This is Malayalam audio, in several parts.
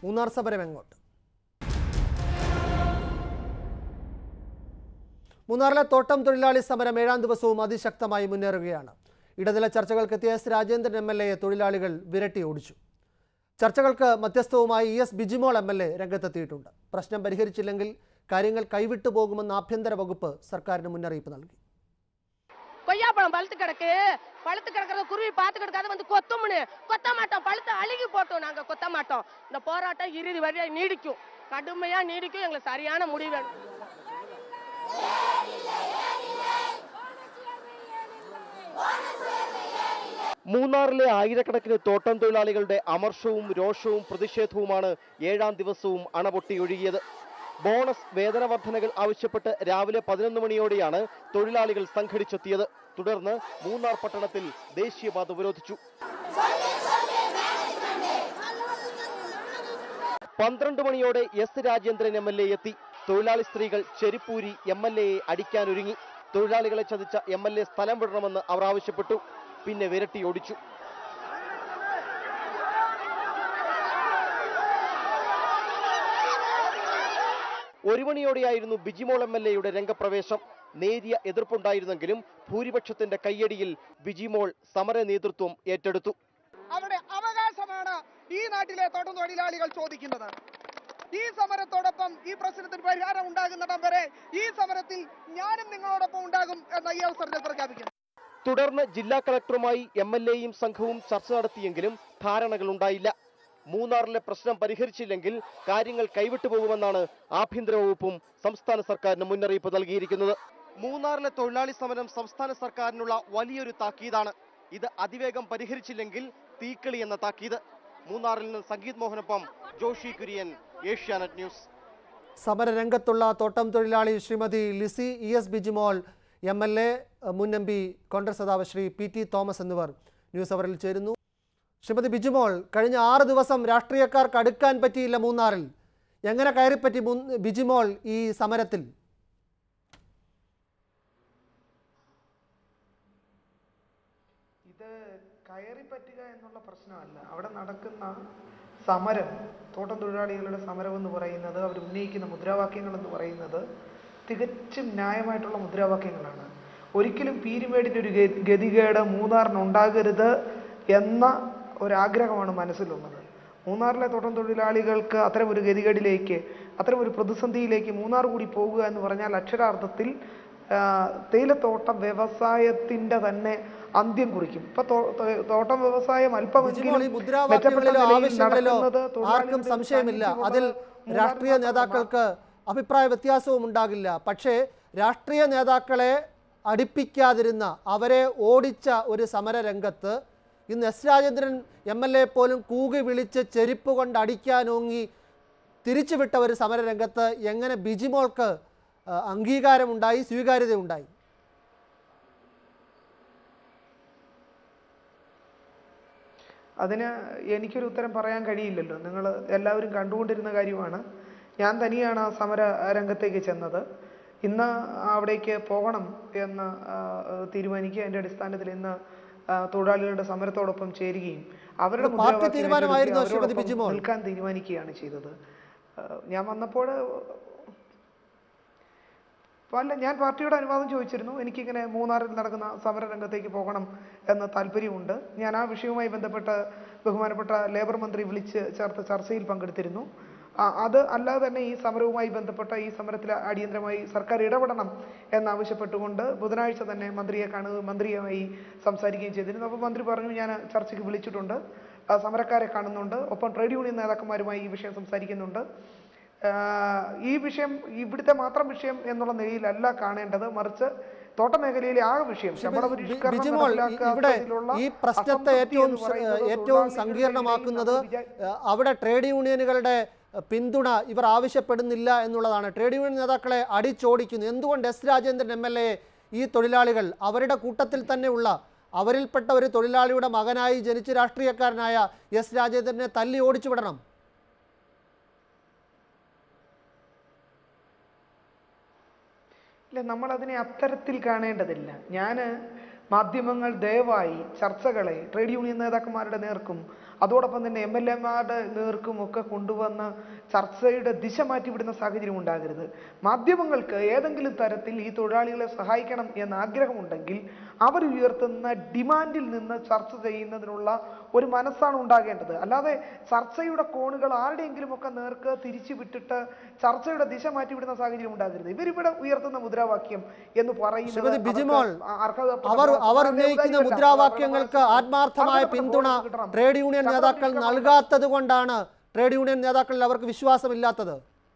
മൂന്നാർ സമരം എങ്ങോട്ട് മൂന്നാറിലെ തോട്ടം തൊഴിലാളി സമരം ഏഴാം ദിവസവും അതിശക്തമായി മുന്നേറുകയാണ് ഇടനില ചർച്ചകൾക്കെത്തിയ എസ് രാജേന്ദ്രൻ എം എൽ എയെ തൊഴിലാളികൾ വിരട്ടി ഓടിച്ചു ചർച്ചകൾക്ക് മധ്യസ്ഥവുമായി E S Bijimol M L A രംഗത്തെത്തിയിട്ടുണ്ട് പ്രശ്നം പരിഹരിച്ചില്ലെങ്കിൽ കാര്യങ്ങൾ കൈവിട്ടു പോകുമെന്ന് ആഭ്യന്തര വകുപ്പ് സർക്കാരിന് മുന്നറിയിപ്പ് നൽകി கொய்யாப்பழம் பழுத்து கிடக்கு பழுத்து கிடக்கிறத குருவி பார்த்து கிடக்காத வந்து கொத்தோம்னு கொத்த மாட்டோம் பழுத்து அழுகி போட்டோம் நாங்க கொத்த மாட்டோம் இந்த போராட்டம் இறுதி வரையா நீடிக்கும் கடுமையா நீடிக்கும் எங்களுக்கு சரியான முடிவு வேணும் മൂന്നാറിലെ ആയിരക്കണക്കിന് തോട്ടം തൊഴിലാളികളുടെ അമർഷവും രോഷവും പ്രതിഷേധവുമാണ് ഏഴാം ദിവസവും അണപൊട്ടിയൊഴുകിയത് ബോണസ് വേതന വർധനകൾ ആവശ്യപ്പെട്ട് രാവിലെ പതിനൊന്ന് മണിയോടെയാണ് തൊഴിലാളികൾ സംഘടിച്ചെത്തിയത് തുടർന്ന് മൂന്നാർ പട്ടണത്തിൽ ദേശീയപാത ഉപരോധിച്ചു പന്ത്രണ്ട് മണിയോടെ S Rajendran M L A എത്തി തൊഴിലാളി സ്ത്രീകൾ ചെരിപ്പൂരി എം എൽ എയെ അടിക്കാനൊരുങ്ങി തൊഴിലാളികളെ ചതിച്ച എം എൽ എ സ്ഥലം വിടണമെന്ന് അവർ ആവശ്യപ്പെട്ടു പിന്നെ വിരട്ടി ഓടിച്ചു ഒരു മണിയോടെയായിരുന്നു ബിജിമോൾ എം എൽ എയുടെ രംഗപ്രവേശം നേരിയ എതിർപ്പുണ്ടായിരുന്നെങ്കിലും ഭൂരിപക്ഷത്തിന്റെ കയ്യടിയിൽ ബിജിമോൾ സമര നേതൃത്വം ഏറ്റെടുത്തു അവരുടെ അവകാശമാണ് ഈ നാട്ടിലെ തോട്ടം തൊഴിലാളികൾ ചോദിക്കുന്നത് ഈ സമരത്തോടൊപ്പം ഈ പ്രശ്നത്തിന് പരിഹാരം ഉണ്ടാകുന്നിടം വരെ ഈ സമരത്തിൽ ഞാനും നിങ്ങളോടൊപ്പം ഉണ്ടാകും എന്ന ഈ അവസരത്തിൽ പ്രഖ്യാപിക്കുന്നു തുടർന്ന് ജില്ലാ കളക്ടറുമായി എം എൽ എയും സംഘവും ചർച്ച നടത്തിയെങ്കിലും ധാരണകൾ ഉണ്ടായില്ല മൂന്നാറിലെ പ്രശ്നം പരിഹരിച്ചില്ലെങ്കിൽ കാര്യങ്ങൾ കൈവിട്ടു പോകുമെന്നാണ് ആഭ്യന്തര വകുപ്പും സംസ്ഥാന സർക്കാരിന് മുന്നറിയിപ്പ് നൽകിയിരിക്കുന്നത് മൂന്നാറിലെ തൊഴിലാളി സമരം സംസ്ഥാന സർക്കാരിനുള്ള വലിയൊരു താക്കീതാണ് ഇത് അതിവേഗം പരിഹരിച്ചില്ലെങ്കിൽ തീക്കളി എന്ന താക്കീത് മൂന്നാറിൽ നിന്ന് സംഗീത് മോഹനൊപ്പം ജോഷി കുര്യൻ ഏഷ്യാനെറ്റ് ന്യൂസ് സമരരംഗത്തുള്ള തോട്ടം തൊഴിലാളി Shrimati Lissy E S Bijimol M L A മുൻ എം പി കോൺഗ്രസ് നേതാവ് ശ്രീ പി ടി തോമസ് എന്നിവർ ന്യൂസ് അവറിൽ ചേരുന്നു ശ്രീമതി ബിജിമോൾ കഴിഞ്ഞ ആറ് ദിവസം രാഷ്ട്രീയക്കാർക്ക് അടുക്കാൻ പറ്റിയില്ല മൂന്നാറിൽ എങ്ങനെ കയറിപ്പറ്റി മുൻ- ബിജിമോൾ ഈ സമരത്തിൽ ഇത് കയറി പറ്റുക എന്നുള്ള പ്രശ്നമല്ല അവിടെ നടക്കുന്ന സമരം തോട്ടം തൊഴിലാളികളുടെ സമരം എന്ന് പറയുന്നത് അവർ ഉന്നയിക്കുന്ന മുദ്രാവാക്യങ്ങൾ എന്ന് പറയുന്നത് തികച്ചും ന്യായമായിട്ടുള്ള മുദ്രാവാക്യങ്ങളാണ് ഒരിക്കലും പീരുമേടിൻ്റെ ഒരു ഗതി- ഗതികേട് മൂന്നാറിന് ഉണ്ടാകരുത് എന്ന ഒരാഗ്രഹമാണ് മനസ്സിലുള്ളത് മൂന്നാറിലെ തോട്ടം തൊഴിലാളികൾക്ക് അത്തരം ഒരു ഗതികേടിലേക്ക് അത്തരം ഒരു പ്രതിസന്ധിയിലേക്ക് മൂന്നാർ കൂടി പോകുക എന്ന് പറഞ്ഞാൽ അക്ഷരാർത്ഥത്തിൽ ആ, തേയിലത്തോട്ടം വ്യവസായത്തിന്റെ തന്നെ അന്ത്യം കുറിക്കും ഇപ്പൊ തോ- തോ- തോട്ടം വ്യവസായം ബിജിമോൾ അല്പമെങ്കിലും ഈ മെച്ചപ്പെട്ട മുദ്രാവാക്യങ്ങളിലോ നിലയിൽ ആവശ്യങ്ങളിലോ നടക്കുന്നത് ആർക്കും തൊഴിലാളികളുടെ സംശയമില്ല സാന്നിധ്യമുള്ള അതിൽ മൂന്നാർ രാഷ്ട്രീയ മാത്രമാണ്. നേതാക്കൾക്ക് അഭിപ്രായ വ്യത്യാസവും ഉണ്ടാകില്ല പക്ഷേ രാഷ്ട്രീയ നേതാക്കളെ അടുപ്പിക്കാതിരുന്ന അവരെ ഓടിച്ച ഒരു സമരരംഗത്ത് ഇന്ന് S Rajendran M L A പോലും കൂകി വിളിച്ച് ചെരുപ്പ് കൊണ്ട് അടിക്കാനോങ്ങി തിരിച്ചുവിട്ട ഒരു സമരരംഗത്ത് എങ്ങനെ ബിജിമോൾക്ക് ആ, അംഗീകാരമുണ്ടായി സ്വീകാര്യതയുണ്ടായി അതിന് എനിക്കൊരു ഉത്തരം പറയാൻ കഴിയില്ലല്ലോ നിങ്ങൾ എല്ലാവരും കണ്ടുകൊണ്ടിരുന്ന കാര്യമാണ് ഞാൻ തനിയാണ് ആ സമര രംഗത്തേക്ക് ചെന്നത് ഇന്ന് അവിടേക്ക് പോകണം എന്ന് ആ, തീരുമാനിക്കുക അതിന്റെ അടിസ്ഥാനത്തിൽ ഇന്ന് ആ, തൊഴിലാളികളുടെ സമരത്തോടൊപ്പം ചേരുകയും അവരുടെ ഇത് പാർട്ടി മുദ്രാവാക്യം തീരുമാനമായിരുന്നോ ഏറ്റെടുത്ത് ശ്രീമതി അവരോടൊപ്പം ബിജിമോൾ? നിൽക്കാൻ തീരുമാനിക്കുകയാണ് ചെയ്തത് ആ, ഞാൻ വന്നപ്പോൾ അല്ല ഞാൻ പാർട്ടിയുടെ അനുവാദം ചോദിച്ചിരുന്നു എനിക്കിങ്ങനെ മൂന്നാറിൽ നടക്കുന്ന സമര രംഗത്തേക്ക് പോകണം എന്ന താല്പര്യമുണ്ട് ഞാൻ ആ വിഷയവുമായി ബന്ധപ്പെട്ട് ബഹുമാനപ്പെട്ട ലേബർ മന്ത്രി വിളിച്ച് ചേർത്ത ചർച്ചയിൽ പങ്കെടുത്തിരുന്നു ആ, അത് അല്ലാതെ തന്നെ ഈ സമരവുമായി ബന്ധപ്പെട്ട ഈ സമരത്തിൽ അടിയന്തരമായി സർക്കാർ ഇടപെടണം എന്നാവശ്യപ്പെട്ടുകൊണ്ട് ബുധനാഴ്ച തന്നെ മന്ത്രിയെ കാണുകയും മന്ത്രിയുമായി സംസാരിക്കുകയും ചെയ്തിരുന്നു അപ്പോൾ മന്ത്രി പറഞ്ഞു ഞാൻ ചർച്ചയ്ക്ക് വിളിച്ചിട്ടുണ്ട് ആ, സമരക്കാരെ കാണുന്നുണ്ട് ഒപ്പം ട്രേഡ് യൂണിയൻ നേതാക്കന്മാരുമായി ഈ വിഷയം സംസാരിക്കുന്നുണ്ട് ആഹ് ഈ വിഷയം ഇവിടുത്തെ മാത്രം വിഷയം എന്നുള്ള നിലയിലല്ല കാണേണ്ടത് മറിച്ച് തോട്ടമേഖലയിലെ ആ വിഷയം ശമ്പള ബി- പരിഷ്കരണം ബിജിമോൾ ഈ- ഇവിടെ നടപ്പിലാക്കാത്തതിലുള്ള ഈ പ്രശ്നത്തെ അസംതൃപ്തി ഏറ്റവും എന്ന് സ- പറയുന്നത് ഏറ്റവും തൊഴിലാളികളുടെ സങ്കീർണമാക്കുന്നത് ഇടയിൽ നമ്മൾ വിചാ- ഏഹ്, അവിടെ ട്രേഡ് യൂണിയനുകളുടെ ഏഹ്, പിന്തുണ ഇവർ ആവശ്യപ്പെടുന്നില്ല എന്നുള്ളതാണ് ട്രേഡ് യൂണിയൻ നേതാക്കളെ അടിച്ചോടിക്കുന്നു എന്തുകൊണ്ട് S Rajendran M L A ഈ തൊഴിലാളികൾ അവരുടെ കൂട്ടത്തിൽ തന്നെയുള്ള അവരിൽപ്പെട്ട ഒരു തൊഴിലാളിയുടെ മകനായി ജനിച്ച് രാഷ്ട്രീയക്കാരനായ എസ് രാജേന്ദ്രനെ തല്ലി ഓടിച്ചു വിടണം ഇല്ല നമ്മൾ അതിനെ അത്തരത്തിൽ കാണേണ്ടതില്ല ഞാൻ മാധ്യമങ്ങൾ ദയവായി ചർച്ചകളെ ട്രേഡ് യൂണിയൻ നേതാക്കന്മാരുടെ നേർക്കും അതോടൊപ്പം തന്നെ എം എൽ എമാരുടെ നേർക്കും ഒക്കെ കൊണ്ടുവന്ന് ചർച്ചയുടെ ദിശ മാറ്റിവിടുന്ന സാഹചര്യം ഉണ്ടാകരുത് മാധ്യമങ്ങൾക്ക് ഏതെങ്കിലും തരത്തിൽ ഈ തൊഴിലാളികളെ സഹായിക്കണം എന്ന ആഗ്രഹമുണ്ടെങ്കിൽ അവർ ഉയർത്തുന്ന ഡിമാൻഡിൽ നിന്ന് ചർച്ച ചെയ്യുന്നതിനുള്ള ഒരു മനസ്സാണ് ഉണ്ടാകേണ്ടത് അല്ലാതെ ചർച്ചയുടെ കോണുകൾ ആരുടെയെങ്കിലും ഒക്കെ നേർക്ക് തിരിച്ചു വിട്ടിട്ട് ചർച്ചയുടെ ദിശ മാറ്റിവിടുന്ന സാഹചര്യം ഉണ്ടാകരുത് ഇവരിവിടെ ഉയർത്തുന്ന മുദ്രാവാക്യം എന്ന് പറയുന്നത് ശ്രീമതി അവർക്ക് ബിജിമോൾ അർഹതപ്പെട്ട അവർ അവർ അവരുടെ ഉന്നയിക്കുന്ന ഔദാര്യമല്ല. മുദ്രാവാക്യങ്ങൾക്ക് അവരുടെ ആത്മാർത്ഥമായ അർഹതപ്പെട്ട പിന്തുണ ബോണസ് കിട്ടണം. ട്രേഡ് യൂണിയൻ ശമ്പളം നേതാക്കൾ കിട്ടണം. നൽകാത്തത് കൊണ്ടാണ് ട്രേഡ് യൂണിയൻ നേതാക്കളിൽ അവർക്ക് വിശ്വാസമില്ലാത്തത്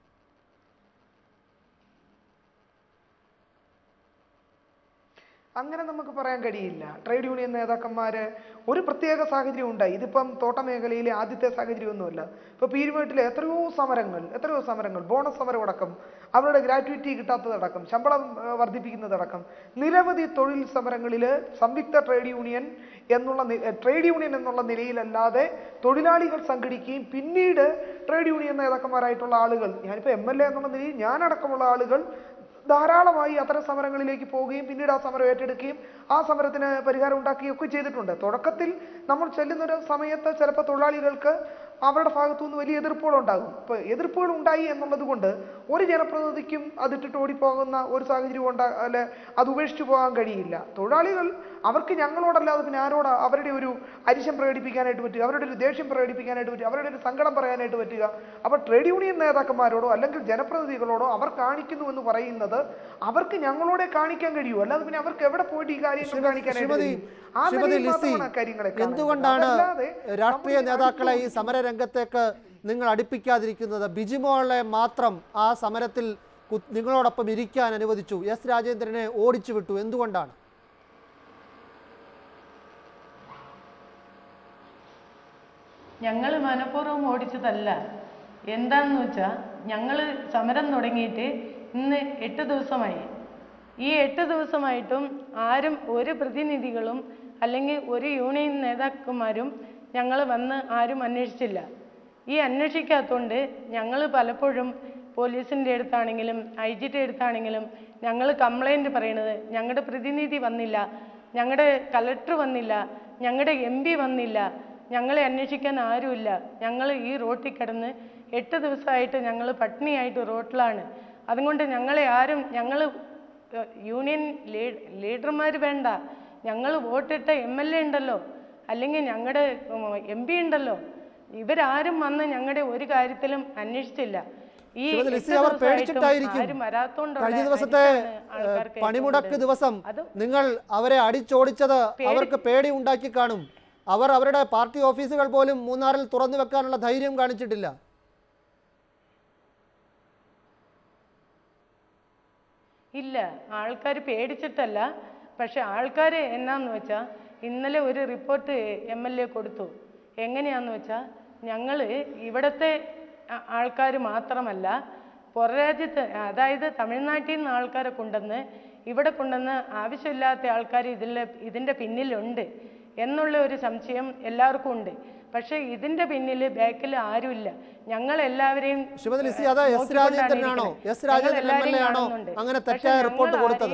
അങ്ങനെ നമുക്ക് പറയാൻ കഴിയില്ല ട്രേഡ് യൂണിയൻ നേതാക്കന്മാര് ഒരു പ്രത്യേക സാഹചര്യം ഉണ്ടായി ഇതിപ്പം തോട്ട മേഖലയിലെ ആദ്യത്തെ സാഹചര്യമൊന്നുമല്ല ഇപ്പൊ പീരുമേട്ടിലെ എത്രയോ സമരങ്ങൾ എത്രയോ സമരങ്ങൾ ബോണസ് സമരം അടക്കം അവരുടെ ഗ്രാറ്റുവിറ്റി കിട്ടാത്തതടക്കം ശമ്പളം ഏഹ്, വർദ്ധിപ്പിക്കുന്നതടക്കം നിരവധി തൊഴിൽ സമരങ്ങളിൽ സംയുക്ത ട്രേഡ് യൂണിയൻ എന്നുള്ള നി- ഏഹ്, ട്രേഡ് യൂണിയൻ എന്നുള്ള നിലയിലല്ലാതെ തൊഴിലാളികൾ സംഘടിക്കുകയും പിന്നീട് ട്രേഡ് യൂണിയൻ നേതാക്കന്മാരായിട്ടുള്ള ആളുകൾ ഞാനിപ്പോൾ എം എൽ എ എന്നുള്ള നിലയിൽ ഞാനടക്കമുള്ള ആളുകൾ ധാരാളമായി അത്തരം സമരങ്ങളിലേക്ക് പോവുകയും പിന്നീട് ആ സമരം ഏറ്റെടുക്കുകയും ആ സമരത്തിന് പരിഹാരം ഉണ്ടാക്കുകയും ഒക്കെ ചെയ്തിട്ടുണ്ട് തുടക്കത്തിൽ നമ്മൾ ചെല്ലുന്ന ഒരു സമയത്ത് ചിലപ്പോൾ തൊഴിലാളികൾക്ക് അവരുടെ ഭാഗത്തു നിന്ന് വലിയ എതിർപ്പുകൾ ഉണ്ടാകും ഇപ്പൊ എതിർപ്പുകൾ ഉണ്ടായി എന്നുള്ളത് കൊണ്ട് ഒരു ജനപ്രതിനിധിക്കും അതിട്ടിട്ട് ഓടിപ്പോകുന്ന ഒരു സാഹചര്യം ഉണ്ടാ അല്ലെ അത് ഉപേക്ഷിച്ചു പോകാൻ കഴിയില്ല തൊഴിലാളികൾ അവർക്ക് ഞങ്ങളോടല്ലാതെ പിന്നെ ആരോടാ അവരുടെ ഒരു അരിശം പ്രകടിപ്പിക്കാനായിട്ട് പറ്റുക അവരുടെ ഒരു ദേഷ്യം പ്രകടിപ്പിക്കാനായിട്ട് പറ്റുക അവരുടെ ഒരു സങ്കടം പറയാനായിട്ട് പറ്റുക അപ്പോൾ ട്രേഡ് യൂണിയൻ നേതാക്കന്മാരോടോ അല്ലെങ്കിൽ ജനപ്രതിനിധികളോടോ അവർ കാണിക്കുന്നു എന്ന് പറയുന്നത് അവർക്ക് ഞങ്ങളോടെ കാണിക്കാൻ കഴിയൂ അല്ലാതെ പിന്നെ അവർക്ക് എവിടെ പോയിട്ട് ഈ കാര്യങ്ങൾ ശ്രീമതി കാണിക്കാനായിട്ട് ശ്രീമതി കഴിയും? ആ ശ്രീമതി നിലയിൽ ലിസി മാത്രമാണ് ആ കാര്യങ്ങളെ കാണേണ്ടത്. എന്തുകൊണ്ടാണ് അതല്ലാതെ രാഷ്ട്രീയ നമ്മൾ ഈ നേതാക്കളെ ഈ അടുത്ത് സമരരംഗത്തേക്ക് നിങ്ങൾ അടുപ്പിക്കാതിരിക്കുന്നത് ബിജിമോളെ മാത്രം ആ സമരത്തിൽ കു- നിങ്ങളോടൊപ്പം ഇരിക്കാൻ അനുവദിച്ചു എസ് രാജേന്ദ്രനെ ഓടിച്ചു വിട്ടു എന്തുകൊണ്ടാണ് ഞങ്ങൾ മനഃപൂർവ്വം ഓടിച്ചതല്ല എന്താണെന്ന് വെച്ചാൽ ഞങ്ങൾ സമരം തുടങ്ങിയിട്ട് ഇന്ന് എട്ട് ദിവസമായി ഈ എട്ട് ദിവസമായിട്ടും ആരും ഒരു പ്രതിനിധികളും അല്ലെങ്കിൽ ഒരു യൂണിയൻ നേതാക്കന്മാരും ഞങ്ങൾ വന്ന് ആരും അന്വേഷിച്ചില്ല ഈ അന്വേഷിക്കാത്തതുകൊണ്ട് ഞങ്ങൾ പലപ്പോഴും പോലീസിൻ്റെ അടുത്താണെങ്കിലും ഐ ജിയുടെ അടുത്താണെങ്കിലും ഞങ്ങൾ കംപ്ലൈൻറ്റ് പറയണത് ഞങ്ങളുടെ പ്രതിനിധി വന്നില്ല ഞങ്ങളുടെ കലക്ടർ വന്നില്ല ഞങ്ങളുടെ എം പി വന്നില്ല ഞങ്ങളെ അന്വേഷിക്കാൻ ആരുമില്ല ഞങ്ങൾ ഈ റോട്ടിൽ കിടന്ന് എട്ട് ദിവസമായിട്ട് ഞങ്ങൾ പട്ടിണിയായിട്ട് റോട്ടിലാണ് അതുകൊണ്ട് ഞങ്ങളെ ആരും ഞങ്ങൾ യൂണിയൻ ലീഡർമാർ വേണ്ട ഞങ്ങൾ വോട്ടിട്ട എം എൽ എ ഉണ്ടല്ലോ അല്ലെങ്കിൽ ഞങ്ങളുടെ എം പി ഉണ്ടല്ലോ ഇവരാരും വന്ന് ഞങ്ങളുടെ ഒരു കാര്യത്തിലും അന്വേഷിച്ചില്ല ഈ ശ്രീമതി എട്ട് ലിസി അവർ ദിവസമായിട്ടും പേടിച്ചിട്ടായിരിക്കും ആരും വരാത്തോണ്ടുള്ള കഴിഞ്ഞ ദിവസത്തെ അരിശാണ് ആൾക്കാർക്ക് ഏഹ്, പണിമുടക്ക് ഏറ്റവും ദിവസം കൂടുതൽ. അത് നിങ്ങൾ അവരെ അടിച്ചോടിച്ചത് അവർക്ക് പേടി ഉണ്ടാക്കി കാണും അവർ അവരുടെ പാർട്ടി ഓഫീസുകൾ പോലും മൂന്നാറിൽ തുറന്നു വെക്കാനുള്ള ധൈര്യം കാണിച്ചിട്ടില്ല ഇല്ല ആൾക്കാർ പേടിച്ചിട്ടല്ല പക്ഷെ ആൾക്കാർ എന്നാന്ന് വെച്ചാൽ ഇന്നലെ ഒരു റിപ്പോർട്ട് എം എൽ എ കൊടുത്തു എങ്ങനെയാന്ന് വെച്ചാൽ ഞങ്ങൾ ഇവിടുത്തെ ആൾക്കാർ മാത്രമല്ല പുറരാജ്യത്ത് അതായത് തമിഴ്നാട്ടിൽ നിന്ന് ആൾക്കാരെ കൊണ്ടുവന്ന് ഇവിടെ കൊണ്ടുവന്ന് ആവശ്യമില്ലാത്ത ആൾക്കാർ ഇതിൽ ഇതിൻ്റെ പിന്നിലുണ്ട് എന്നുള്ള ഒരു സംശയം എല്ലാവർക്കും ഉണ്ട് പക്ഷേ ഇതിൻ്റെ പിന്നിൽ ബാക്കിൽ ആരുമില്ല ഞങ്ങൾ എല്ലാവരെയും ശ്രീമതി ലിസി അത് എസ് രാജേന്ദ്രനാണോ S Rajendran M L A ആണോ അങ്ങനെ തെറ്റായ റിപ്പോർട്ട് കൊടുത്തത്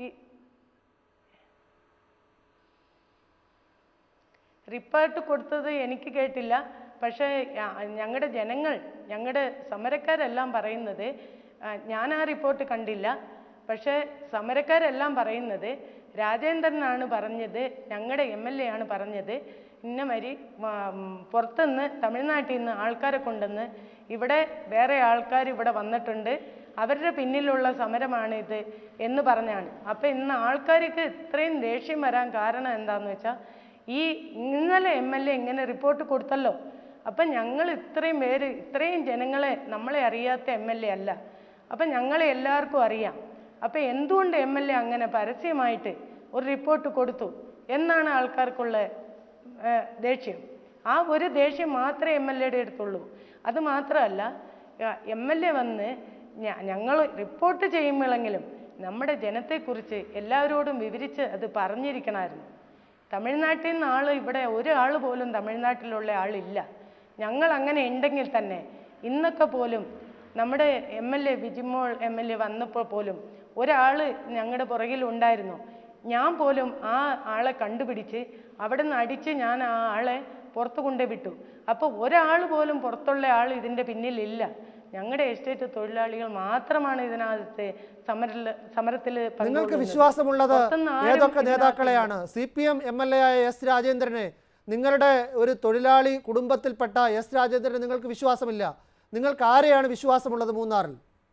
റിപ്പോർട്ട് കൊടുത്തത് എനിക്ക് കേട്ടില്ല പക്ഷേ ഞങ്ങളുടെ ജനങ്ങൾ ഞങ്ങളുടെ സമരക്കാരെല്ലാം പറയുന്നത് ആ, ഞാൻ ആ റിപ്പോർട്ട് കണ്ടില്ല പക്ഷേ സമരക്കാരെല്ലാം പറയുന്നത് രാജേന്ദ്രനാണ് പറഞ്ഞത് ഞങ്ങളുടെ എം എൽ എ ആണ് പറഞ്ഞത് ഇന്ന മാതിരി പുറത്തുനിന്ന് തമിഴ്നാട്ടിൽ നിന്ന് ആൾക്കാരെ കൊണ്ടുവന്ന് ഇവിടെ വേറെ ആൾക്കാർ ഇവിടെ വന്നിട്ടുണ്ട് അവരുടെ പിന്നിലുള്ള സമരമാണിത് എന്ന് പറഞ്ഞാണ് അപ്പം ഇന്ന് ആൾക്കാർക്ക് ഇത്രയും ദേഷ്യം വരാൻ കാരണം എന്താണെന്ന് വെച്ചാൽ ഈ ഇന്നലെ എം എൽ എ ഇങ്ങനെ റിപ്പോർട്ട് കൊടുത്തല്ലോ അപ്പം ഞങ്ങൾ ഇത്രയും പേര് ഇത്രയും ജനങ്ങളെ നമ്മളെ അറിയാത്ത എം എൽ എ അല്ല അപ്പം ഞങ്ങളെ എല്ലാവർക്കും അറിയാം അപ്പം എന്തുകൊണ്ട് എം എൽ എ അങ്ങനെ പരസ്യമായിട്ട് ഒരു റിപ്പോർട്ട് കൊടുത്തു എന്നാണ് ആൾക്കാർക്കുള്ള ഏഹ്, ദേഷ്യം ആ ഒരു ദേഷ്യം മാത്രമേ എം എൽ എയുടെ അടുത്തുള്ളൂ അത് മാത്രമല്ല എം എൽ എ വന്ന് ഞങ്ങൾ റിപ്പോർട്ട് ചെയ്യുമ്പോഴെങ്കിലും നമ്മുടെ ജനത്തെക്കുറിച്ച് എല്ലാവരോടും വിവരിച്ച് അത് പറഞ്ഞിരിക്കണമായിരുന്നു തമിഴ്നാട്ടിൽ നിന്ന് ആൾ ഇവിടെ ഒരാൾ പോലും തമിഴ്നാട്ടിലുള്ള ആളില്ല ഞങ്ങൾ അങ്ങനെ ഉണ്ടെങ്കിൽ തന്നെ ഇന്നൊക്കെ പോലും നമ്മുടെ M L A Bijimol M L A വന്നപ്പോൾ പോലും ഒരാൾ ഞങ്ങളുടെ പുറകിൽ ഉണ്ടായിരുന്നു ഞാൻ പോലും ആ ആളെ കണ്ടുപിടിച്ച് അവിടെ നിന്ന് അടിച്ച് ഞാൻ ആ ആളെ പുറത്ത് കൊണ്ടേ വിട്ടു അപ്പോൾ ഒരാൾ പോലും പുറത്തുള്ള ആൾ ഇതിൻ്റെ പിന്നിലില്ല ഞങ്ങളുടെ എസ്റ്റേറ്റ് തൊഴിലാളികൾ മാത്രമാണ് ഇതിനകത്ത് സമരത്തിൽ സമരത്തിൽ നിങ്ങൾക്ക് പങ്കുകൊള്ളുന്നത്. വിശ്വാസമുള്ളത് പുറത്തുനിന്ന് ആരും ഏതൊക്കെ ഇതിനകത്ത് നേതാക്കളെയാണ് C P M M L A ആയ എസ് രാജേന്ദ്രനെ നിങ്ങളുടെ ഒരു തൊഴിലാളി കുടുംബത്തിൽപ്പെട്ട എസ് രാജേന്ദ്രനെ നിങ്ങൾക്ക് വിശ്വാസമില്ല നിങ്ങൾക്ക് ആരെയാണ് വിശ്വാസമുള്ളത് മൂന്നാറിൽ